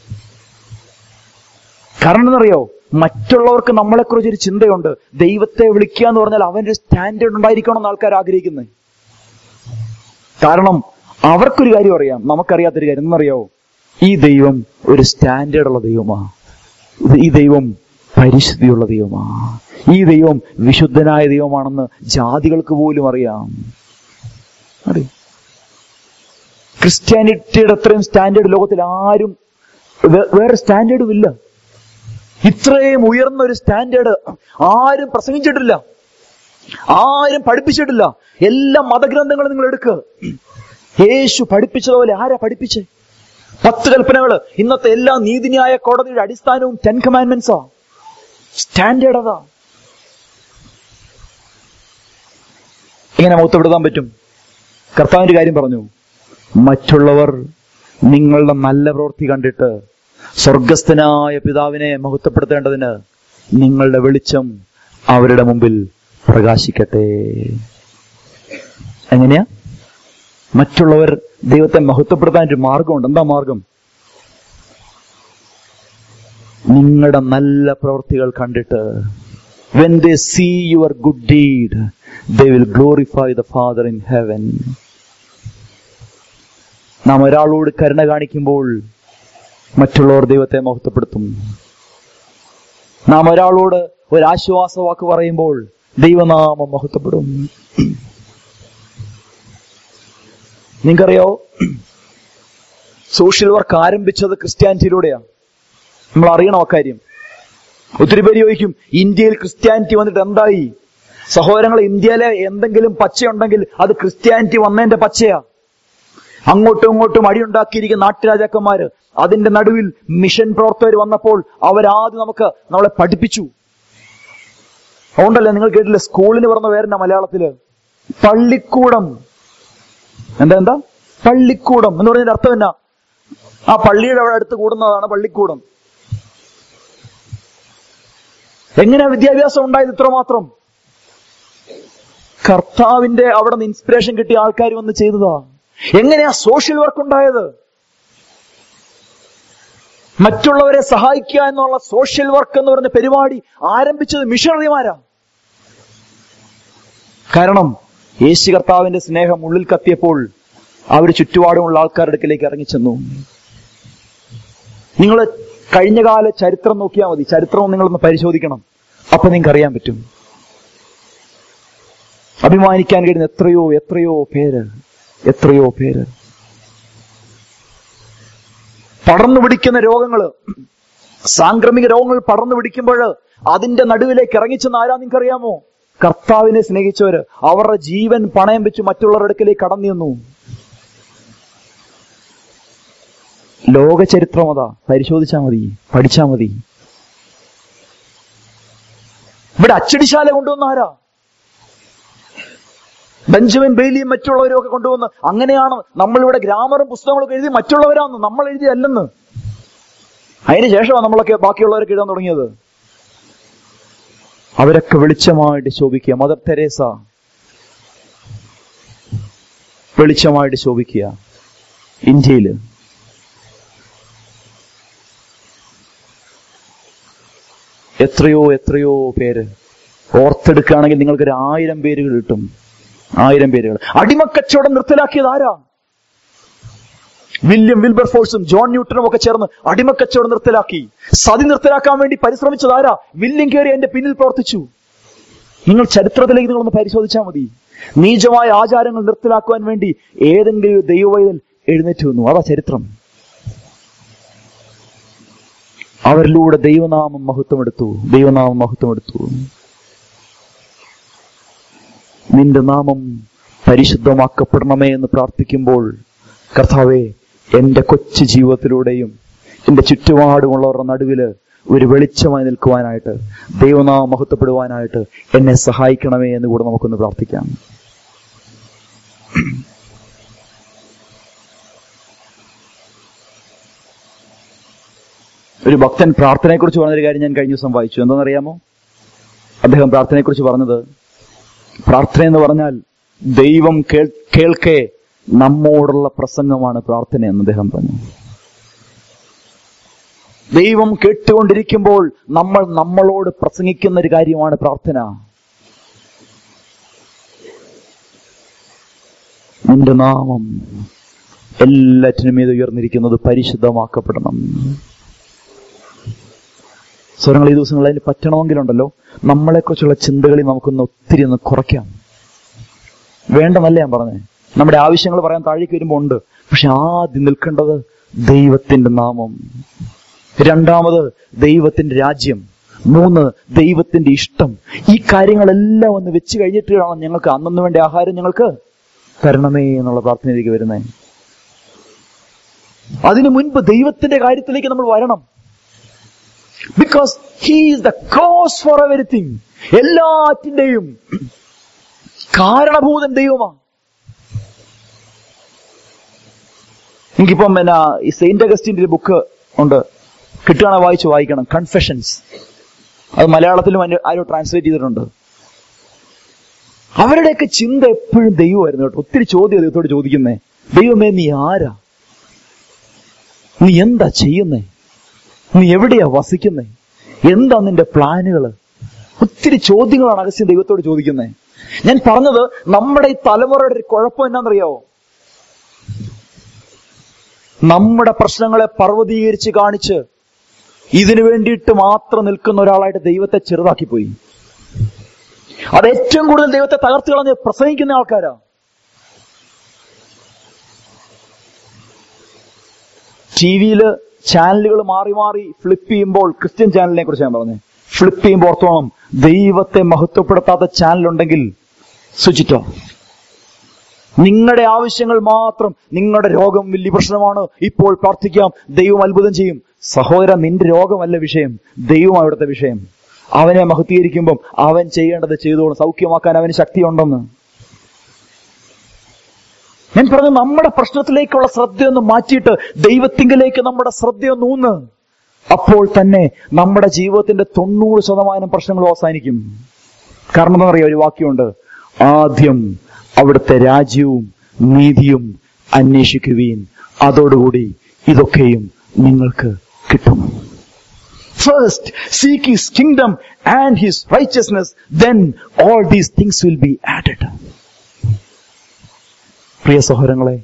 കാരണം എന്നറിയോ മറ്റുള്ളവർക്ക് നമ്മളെക്കുറിച്ച് ഒരു ചിന്തയുണ്ട് ദൈവത്തെ വിളിക്കുക എന്ന് പറഞ്ഞാൽ അവന്റെ സ്റ്റാൻഡേർഡ് ഉണ്ടായിരിക്കണം എന്ന് ആൾക്കാർ ആഗ്രഹിക്കുന്നത് കാരണം അവർക്കൊരു കാര്യം അറിയാം നമുക്കറിയാത്തൊരു കാര്യം എന്നറിയോ ഈ ദൈവം ഒരു സ്റ്റാൻഡേർഡ് ഉള്ള ദൈവമാ ഈ ദൈവം പരിശുദ്ധിയുള്ള ദൈവമാ ഈ ദൈവം വിശുദ്ധനായ ദൈവമാണെന്ന് ജാതികൾക്ക് പോലും അറിയാം അറിയാം ക്രിസ്ത്യാനിറ്റിയുടെ അത്രയും സ്റ്റാൻഡേർഡ് ലോകത്തിൽ ആരും വേ- വേറെ സ്റ്റാൻഡേർഡും ഇല്ല ഇത്രയും ഉയർന്ന ഒരു സ്റ്റാൻഡേർഡ് ആരും പ്രസംഗിച്ചിട്ടില്ല ആരും പഠിപ്പിച്ചിട്ടില്ല എല്ലാ മതഗ്രന്ഥങ്ങളും നിങ്ങൾ എടുക്കുക യേശു പഠിപ്പിച്ചതുപോലെ ആരാ പഠിപ്പിച്ചേ പത്ത് കൽപ്പനകള് ഇന്നത്തെ എല്ലാ നീതിന്യായ കോടതിയുടെ അടിസ്ഥാനവും ടെൻ കമാൻഡ്മെന്റ്സാ സ്റ്റാൻഡേർഡ് അതാ എങ്ങനെ മൗത്തപ്പെടുത്താൻ പറ്റും കർത്താവിന്റെ കാര്യം പറഞ്ഞു മറ്റുള്ളവർ നിങ്ങളുടെ നല്ല പ്രവൃത്തി കണ്ടിട്ട് സ്വർഗസ്ഥനായ പിതാവിനെ മഹത്വപ്പെടുത്തേണ്ടതിന് നിങ്ങളുടെ വെളിച്ചം അവരുടെ മുമ്പിൽ പ്രകാശിക്കട്ടെ എങ്ങനെയാ മറ്റുള്ളവർ ദൈവത്തെ മഹത്വപ്പെടുത്താൻ ഒരു മാർഗമുണ്ട് എന്താ മാർഗം നിങ്ങളുടെ നല്ല പ്രവൃത്തികൾ കണ്ടിട്ട് when they see your good deed they will glorify the father in heaven നാം ഒരാളോട് കരുണ കാണിക്കുമ്പോൾ മറ്റുള്ളവർ ദൈവത്തെ മഹത്വപ്പെടുത്തും നാം ഒരാളോട് ഒരു ആശ്വാസ വാക്ക് പറയുമ്പോൾ ദൈവനാമം മഹത്വപ്പെടും നിങ്ങൾക്കറിയോ സോഷ്യൽ വർക്ക് ആരംഭിച്ചത് ക്രിസ്ത്യാനിറ്റിയിലൂടെയാണ് നമ്മൾ അറിയണം അക്കാര്യം ഒത്തിരി പേര് ചോദിക്കും ഇന്ത്യയിൽ ക്രിസ്ത്യാനിറ്റി വന്നിട്ട് എന്തായി സഹോദരങ്ങൾ ഇന്ത്യയിലെ എന്തെങ്കിലും പച്ചയുണ്ടെങ്കിൽ അത് ക്രിസ്ത്യാനിറ്റി വന്നതിന്റെ പച്ചയാ അങ്ങോട്ടും ഇങ്ങോട്ടും അടിയുണ്ടാക്കിയിരിക്കുന്ന നാട്ടുരാജാക്കന്മാര് അതിന്റെ നടുവിൽ മിഷൻ പ്രവർത്തകർ വന്നപ്പോൾ അവരാദ്യം നമുക്ക് നമ്മളെ പഠിപ്പിച്ചു അതുകൊണ്ടല്ലേ നിങ്ങൾ കേട്ടില്ലേ സ്കൂളിന് പറഞ്ഞ പേരെന്നാ മലയാളത്തില് പള്ളിക്കൂടം എന്താ എന്താ പള്ളിക്കൂടം എന്ന് പറഞ്ഞതിന്റെ അർത്ഥം എന്നാ ആ പള്ളിയുടെ അവിടെ അടുത്ത് കൂടുന്നതാണ് പള്ളിക്കൂടം എങ്ങനെയാ വിദ്യാഭ്യാസം ഉണ്ടായത് ഇത്രമാത്രം കർത്താവിന്റെ അവിടെ നിന്ന് ഇൻസ്പിറേഷൻ കിട്ടിയ ആൾക്കാർ വന്ന് ചെയ്തതാ എങ്ങനെയാ സോഷ്യൽ വർക്ക് ഉണ്ടായത് മറ്റുള്ളവരെ സഹായിക്കുക എന്നുള്ള സോഷ്യൽ വർക്ക് എന്ന് പറഞ്ഞ പരിപാടി ആരംഭിച്ചത് മിഷണറിമാരാ കാരണം യേശു കർത്താവിന്റെ സ്നേഹം ഉള്ളിൽ കത്തിയപ്പോൾ അവർ ചുറ്റുപാടുമുള്ള ആൾക്കാരുടെ അടുക്കിലേക്ക് ഇറങ്ങിച്ചെന്നു നിങ്ങൾ കഴിഞ്ഞകാല ചരിത്രം നോക്കിയാൽ മതി ചരിത്രം നിങ്ങളൊന്ന് പരിശോധിക്കണം അപ്പൊ നിങ്ങൾക്ക് അറിയാൻ പറ്റും അഭിമാനിക്കാൻ കഴിയുന്ന എത്രയോ എത്രയോ പേര് എത്രയോ പേര് പടർന്നു പിടിക്കുന്ന രോഗങ്ങള് സാംക്രമിക രോഗങ്ങൾ പടർന്നു പിടിക്കുമ്പോൾ അതിന്റെ നടുവിലേക്ക് ഇറങ്ങിച്ചെന്ന് ആരാ നിങ്ങൾക്കറിയാമോ കർത്താവിനെ സ്നേഹിച്ചവര് അവരുടെ ജീവൻ പണയം വെച്ച് മറ്റുള്ളവരുടെ അടുക്കലേക്ക് കടന്നു ചെന്നു ലോക ചരിത്രം അതാ പരിശോധിച്ചാ മതി പഠിച്ചാ മതി ഇവിടെ അച്ചടിശാല കൊണ്ടുവന്ന ആരാ ബെഞ്ചമിൻ ബെയിലിയും മറ്റുള്ളവരും ഒക്കെ കൊണ്ടുവന്ന് അങ്ങനെയാണ് നമ്മളിവിടെ ഗ്രാമറും പുസ്തകങ്ങളൊക്കെ എഴുതി മറ്റുള്ളവരാന്ന് നമ്മൾ എഴുതിയല്ലെന്ന് അതിന് ശേഷമാണ് നമ്മളൊക്കെ ബാക്കിയുള്ളവരൊക്കെ എഴുതാൻ തുടങ്ങിയത് അവരൊക്കെ വെളിച്ചമായിട്ട് ശോഭിക്കുക മദർ തെരേസ വെളിച്ചമായിട്ട് ശോഭിക്കുക ഇന്ത്യയില് എത്രയോ എത്രയോ പേര് ഓർത്തെടുക്കുകയാണെങ്കിൽ നിങ്ങൾക്കൊരു ആയിരം പേരുകൾ കിട്ടും ആയിരം പേരുകൾ അടിമക്കച്ചവടം നിർത്തലാക്കിയത് ആരാ വില്യം വിൽബർ ഫോഴ്സും ജോൺ ന്യൂട്ടനും ഒക്കെ ചേർന്ന് അടിമക്കച്ചവടം നിർത്തലാക്കി സതി നിർത്തലാക്കാൻ വേണ്ടി പരിശ്രമിച്ചത് ആരാ വില്യം കയറി എന്റെ പിന്നിൽ പ്രവർത്തിച്ചു നിങ്ങൾ ചരിത്രത്തിലേക്ക് നിങ്ങളൊന്ന് പരിശോധിച്ചാൽ മതി നീചമായ ആചാരങ്ങൾ നിർത്തലാക്കുവാൻ വേണ്ടി ഏതെങ്കിലും ഒരു ദൈവവൈതൽ എഴുന്നേറ്റ് വന്നു അതാ ചരിത്രം അവരിലൂടെ ദൈവനാമം മഹത്വമെടുത്തു ദൈവനാമം മഹത്വമെടുത്തു നിന്റെ നാമം പരിശുദ്ധമാക്കപ്പെടണമേ എന്ന് പ്രാർത്ഥിക്കുമ്പോൾ കർത്താവെ എന്റെ കൊച്ചു ജീവിതത്തിലൂടെയും എന്റെ ചുറ്റുപാടുമുള്ളവരുടെ നടുവില് ഒരു വെളിച്ചമായി നിൽക്കുവാനായിട്ട് ദൈവനാമം മഹത്വപ്പെടുവാനായിട്ട് എന്നെ സഹായിക്കണമേ എന്ന് കൂടെ നമുക്കൊന്ന് പ്രാർത്ഥിക്കാം ഒരു ഭക്തൻ പ്രാർത്ഥനയെക്കുറിച്ച് പറഞ്ഞൊരു കാര്യം ഞാൻ കഴിഞ്ഞ ദിവസം വായിച്ചു എന്താണെന്നറിയാമോ അദ്ദേഹം പ്രാർത്ഥനയെക്കുറിച്ച് പറഞ്ഞത് പ്രാർത്ഥന എന്ന് പറഞ്ഞാൽ ദൈവം കേൾ കേൾക്കെ നമ്മോടുള്ള പ്രസംഗമാണ് പ്രാർത്ഥന എന്ന് അദ്ദേഹം പറഞ്ഞു ദൈവം കേട്ടുകൊണ്ടിരിക്കുമ്പോൾ നമ്മൾ നമ്മളോട് പ്രസംഗിക്കുന്ന ഒരു കാര്യമാണ് പ്രാർത്ഥന നിന്റെ നാമം എല്ലാറ്റിനും മീത് ഉയർന്നിരിക്കുന്നത് പരിശുദ്ധമാക്കപ്പെടണം സ്വരങ്ങൾ ഈ ദിവസങ്ങളിൽ അതിന് പറ്റണമെങ്കിലുണ്ടല്ലോ നമ്മളെക്കുറിച്ചുള്ള ചിന്തകളിൽ നമുക്കൊന്ന് ഒത്തിരി ഒന്ന് കുറയ്ക്കാം വേണ്ടെന്നല്ല ഞാൻ പറഞ്ഞേ നമ്മുടെ ആവശ്യങ്ങൾ പറയാൻ താഴേക്ക് വരുമ്പോൾ ഉണ്ട് പക്ഷെ ആദ്യം നിൽക്കേണ്ടത് ദൈവത്തിന്റെ നാമം രണ്ടാമത് ദൈവത്തിന്റെ രാജ്യം മൂന്ന് ദൈവത്തിന്റെ ഇഷ്ടം ഈ കാര്യങ്ങളെല്ലാം ഒന്ന് വെച്ച് കഴിഞ്ഞിട്ട് വേണം ഞങ്ങൾക്ക് അന്നു വേണ്ട ആഹാരം ഞങ്ങൾക്ക് തരണമേ എന്നുള്ള പ്രാർത്ഥനയിലേക്ക് വരുന്നത് അതിനു മുൻപ് ദൈവത്തിന്റെ കാര്യത്തിലേക്ക് നമ്മൾ വരണം because he is the cause for everything എല്ലാറ്റിന്റെയും കാരണഭൂതൻ ദൈവമാണ് എനിക്കിപ്പം എന്നാ ഈ സെയിന്റ് അഗസ്റ്റിന്റെ ഒരു ബുക്ക് ഉണ്ട് കിട്ടുകയാണെ വായിച്ച് വായിക്കണം കൺഫെഷൻസ് അത് മലയാളത്തിലും അതിന്റെ ആരോ ട്രാൻസ്ലേറ്റ് ചെയ്തിട്ടുണ്ട് അവരുടെയൊക്കെ ചിന്ത എപ്പോഴും ദൈവമായിരുന്നു കേട്ടോ ഒത്തിരി ചോദ്യം ദൈവത്തോട് ചോദിക്കുന്നേ ദൈവമേ നീ ആരാ നീ എന്താ ചെയ്യുന്നേ നീ എവിടെയാ വസിക്കുന്നേ എന്താ നിന്റെ പ്ലാനുകള് ഒത്തിരി ചോദ്യങ്ങളാണ് അഗസ്ത്യൻ ദൈവത്തോട് ചോദിക്കുന്നത് ഞാൻ പറഞ്ഞത് നമ്മുടെ ഈ തലമുറയുടെ ഒരു കുഴപ്പം എന്നാണെന്നറിയാവോ നമ്മുടെ പ്രശ്നങ്ങളെ പർവ്വതീകരിച്ച് കാണിച്ച് ഇതിനു വേണ്ടിയിട്ട് മാത്രം നിൽക്കുന്ന ഒരാളായിട്ട് ദൈവത്തെ ചെറുതാക്കി പോയി അത് ഏറ്റവും കൂടുതൽ ദൈവത്തെ തകർത്ത് കളഞ്ഞ് പ്രസംഗിക്കുന്ന ആൾക്കാരാ ടി വിയില് ചാനലുകൾ മാറി മാറി ഫ്ലിപ്പ് ചെയ്യുമ്പോൾ ക്രിസ്ത്യൻ ചാനലിനെ കുറിച്ച് ഞാൻ പറഞ്ഞത് ഫ്ലിപ്പ് ചെയ്യുമ്പോൾ ഓർത്തോണം ദൈവത്തെ മഹത്വപ്പെടുത്താത്ത ചാനൽ ഉണ്ടെങ്കിൽ സ്വിച്ചിട്ടോ നിങ്ങളുടെ ആവശ്യങ്ങൾ മാത്രം നിങ്ങളുടെ രോഗം വലിയ പ്രശ്നമാണ് ഇപ്പോൾ പ്രാർത്ഥിക്കാം ദൈവം അത്ഭുതം ചെയ്യും സഹോദര നിന്റെ രോഗമല്ല വിഷയം ദൈവം അവിടുത്തെ വിഷയം അവനെ മഹത്വീകരിക്കുമ്പം അവൻ ചെയ്യേണ്ടത് ചെയ്തോളും സൗഖ്യമാക്കാൻ അവന് ശക്തിയുണ്ടെന്ന് ഞാൻ പറഞ്ഞു നമ്മുടെ പ്രശ്നത്തിലേക്കുള്ള ശ്രദ്ധയൊന്ന് മാറ്റിയിട്ട് ദൈവത്തിങ്കിലേക്ക് നമ്മുടെ ശ്രദ്ധയൊന്ന് ഊന്ന് അപ്പോൾ തന്നെ നമ്മുടെ ജീവിതത്തിന്റെ തൊണ്ണൂറ് ശതമാനം പ്രശ്നങ്ങളും അവസാനിക്കും കാരണം എന്താണെന്നറിയാം ഒരു വാക്യമുണ്ട് ആദ്യം അവിടുത്തെ രാജ്യവും നീതിയും അന്വേഷിക്കുവീൻ അതോടുകൂടി ഇതൊക്കെയും നിങ്ങൾക്ക് കിട്ടും first seek his kingdom and his righteousness then all these things will be added പ്രിയ സഹോദരങ്ങളെ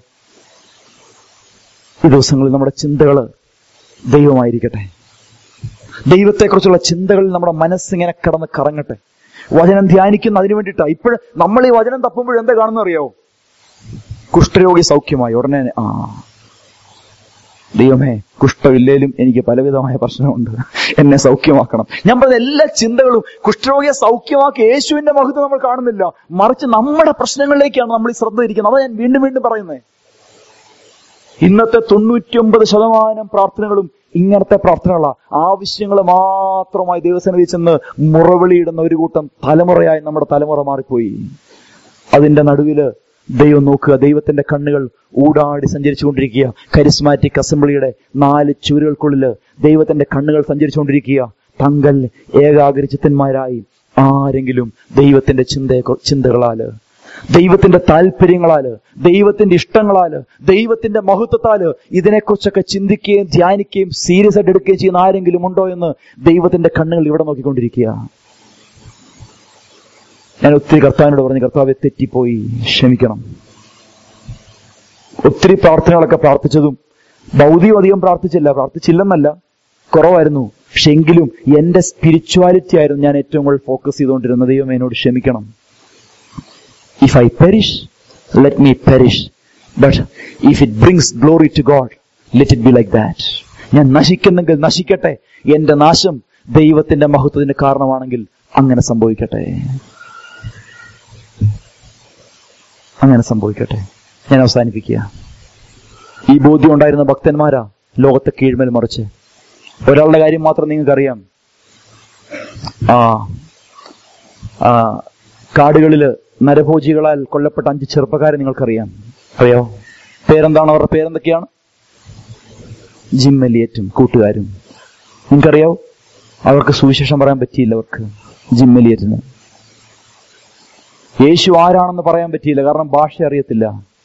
ഈ ദിവസങ്ങളിൽ നമ്മുടെ ചിന്തകള് ദൈവമായിരിക്കട്ടെ ദൈവത്തെക്കുറിച്ചുള്ള ചിന്തകളിൽ നമ്മുടെ മനസ്സിങ്ങനെ കടന്ന് കറങ്ങട്ടെ വചനം ധ്യാനിക്കുന്ന അതിനു വേണ്ടിയിട്ടാ ഇപ്പോഴും നമ്മൾ ഈ വചനം തപ്പുമ്പോൾ എന്താ കാണുന്ന അറിയാവോ കുഷ്ഠരോഗി സൗഖ്യമായി ഉടനെ ആ ദൈവമേ കുഷ്ഠമില്ലേലും എനിക്ക് പലവിധമായ പ്രശ്നമുണ്ട് എന്നെ സൗഖ്യമാക്കണം ഞാൻ പറഞ്ഞ എല്ലാ ചിന്തകളും കുഷ്ഠരോഗിയെ സൗഖ്യമാക്കി യേശുവിന്റെ മഹത്വം നമ്മൾ കാണുന്നില്ല മറിച്ച് നമ്മുടെ പ്രശ്നങ്ങളിലേക്കാണ് നമ്മൾ ഈ ശ്രദ്ധ ഇരിക്കുന്നത് അതാ ഞാൻ വീണ്ടും വീണ്ടും പറയുന്നത് ഇന്നത്തെ തൊണ്ണൂറ്റിയൊമ്പത് ശതമാനം പ്രാർത്ഥനകളും ഇങ്ങനത്തെ പ്രാർത്ഥനകളാ ആവശ്യങ്ങൾ മാത്രമായി ദൈവസന്നിധി ചെന്ന് മുറവിളിയിടുന്ന ഒരു കൂട്ടം തലമുറയായി നമ്മുടെ തലമുറ മാറിപ്പോയി അതിന്റെ നടുവില് ദൈവം നോക്കുക ദൈവത്തിന്റെ കണ്ണുകൾ ഊടാടി സഞ്ചരിച്ചുകൊണ്ടിരിക്കുക കരിസ്മാറ്റിക് അസംബ്ലിയുടെ നാല് ചുവരുകൾക്കുള്ളില് ദൈവത്തിന്റെ കണ്ണുകൾ സഞ്ചരിച്ചുകൊണ്ടിരിക്കുക തങ്കൽ ഏകാഗ്രചിത്തന്മാരായി ആരെങ്കിലും ദൈവത്തിന്റെ ചിന്തയെ ചിന്തകളാല് ദൈവത്തിന്റെ താല്പര്യങ്ങളാല് ദൈവത്തിന്റെ ഇഷ്ടങ്ങളാല് ദൈവത്തിന്റെ മഹത്വത്താല് ഇതിനെക്കുറിച്ചൊക്കെ ചിന്തിക്കുകയും ധ്യാനിക്കുകയും സീരിയസ് ആയിട്ട് എടുക്കുകയും ചെയ്യുന്ന ആരെങ്കിലും ഉണ്ടോ എന്ന് ദൈവത്തിന്റെ കണ്ണുകൾ ഇവിടെ നോക്കിക്കൊണ്ടിരിക്കുക ഞാൻ ഒത്തിരി കർത്താവിനോട് പറഞ്ഞു കർത്താവെ തെറ്റിപ്പോയി ക്ഷമിക്കണം ഒത്തിരി പ്രാർത്ഥനകളൊക്കെ പ്രാർത്ഥിച്ചതും ഭൗതികം അധികം പ്രാർത്ഥിച്ചില്ല പ്രാർത്ഥിച്ചില്ലെന്നല്ല കുറവായിരുന്നു പക്ഷെ എങ്കിലും എന്റെ സ്പിരിച്വാലിറ്റി ആയിരുന്നു ഞാൻ ഏറ്റവും കൂടുതൽ ഫോക്കസ് ചെയ്തുകൊണ്ടിരുന്നത് ദൈവം എന്നോട് ക്ഷമിക്കണം if I perish let me perish but if it brings glory to God let it be like that ഞാൻ നശിക്കുന്നെങ്കിൽ നശിക്കട്ടെ എന്റെ നാശം ദൈവത്തിന്റെ മഹത്വത്തിന് കാരണമാണെങ്കിൽ അങ്ങനെ സംഭവിക്കട്ടെ അങ്ങനെ സംഭവിക്കട്ടെ ഞാൻ അവസാനിപ്പിക്കുക ഈ ബോധ്യം ഉണ്ടായിരുന്ന ഭക്തന്മാരാ ലോകത്തെ കീഴ്മേൽ മറിച്ച് ഒരാളുടെ കാര്യം മാത്രം നിങ്ങൾക്കറിയാം ആ ആ കാടുകളില് നരഭോജികളാൽ കൊല്ലപ്പെട്ട അഞ്ച് ചെറുപ്പക്കാരെ നിങ്ങൾക്കറിയാം അറിയോ പേരെന്താണ് അവരുടെ പേരെന്തൊക്കെയാണ് ജിം എലിയറ്റും കൂട്ടുകാരും നിങ്ങൾക്കറിയാവോ അവർക്ക് സുവിശേഷം പറയാൻ പറ്റിയില്ല അവർക്ക് ജിം എലിയറ്റിന് യേശു ആരാണെന്ന് പറയാൻ പറ്റിയില്ല കാരണം ഭാഷ അറിയത്തില്ല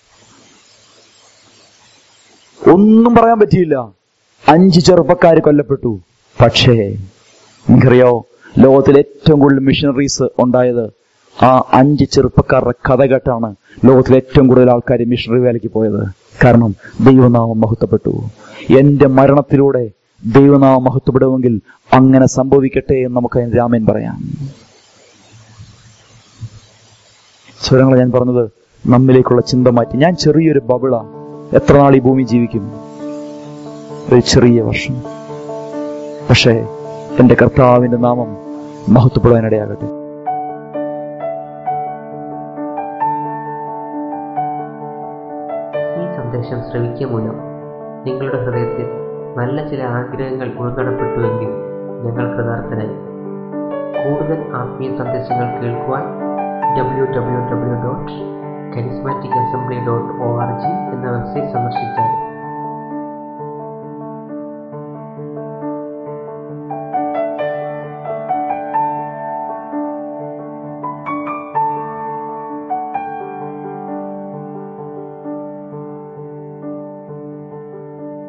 ഒന്നും പറയാൻ പറ്റിയില്ല അഞ്ച് ചെറുപ്പക്കാർ കൊല്ലപ്പെട്ടു പക്ഷേ നിങ്ങറിയോ ലോകത്തിൽ ഏറ്റവും കൂടുതൽ മിഷണറീസ് ഉണ്ടായത് ആ അഞ്ച് ചെറുപ്പക്കാരുടെ കഥ കേട്ടാണ് ലോകത്തിലെ ഏറ്റവും കൂടുതൽ ആൾക്കാർ മിഷണറി വേലയ്ക്ക് പോയത് കാരണം ദൈവനാമം മഹത്വപ്പെട്ടു എന്റെ മരണത്തിലൂടെ ദൈവനാമം മഹത്വപ്പെടുമെങ്കിൽ അങ്ങനെ സംഭവിക്കട്ടെ എന്ന് നമുക്ക് അതിന് രാമൻ പറയാം സ്വരങ്ങൾ ഞാൻ പറഞ്ഞത് നമ്മിലേക്കുള്ള ചിന്ത മാറ്റി ഞാൻ ചെറിയൊരു ബബിള എത്ര നാൾ ഈ ഭൂമി ജീവിക്കും ഒരു ചെറിയ വർഷം പക്ഷേ എന്റെ കർത്താവിന്റെ നാമം മഹത്വപ്പെടാനിടയാകട്ടെ ഈ സന്ദേശം ശ്രവിക്കുക മൂലം നിങ്ങളുടെ ഹൃദയത്തിൽ നല്ല ചില ആഗ്രഹങ്ങൾ ഉൾക്കടപ്പെട്ടുവെങ്കിൽ ഞങ്ങൾ കൃതാർത്ഥനായി കൂടുതൽ ആത്മീയ സന്ദേശങ്ങൾ കേൾക്കുവാൻ W W W dot charismatic assembly dot O R G എന്ന വെബ്സൈറ്റ് സന്ദർശിച്ചാൽ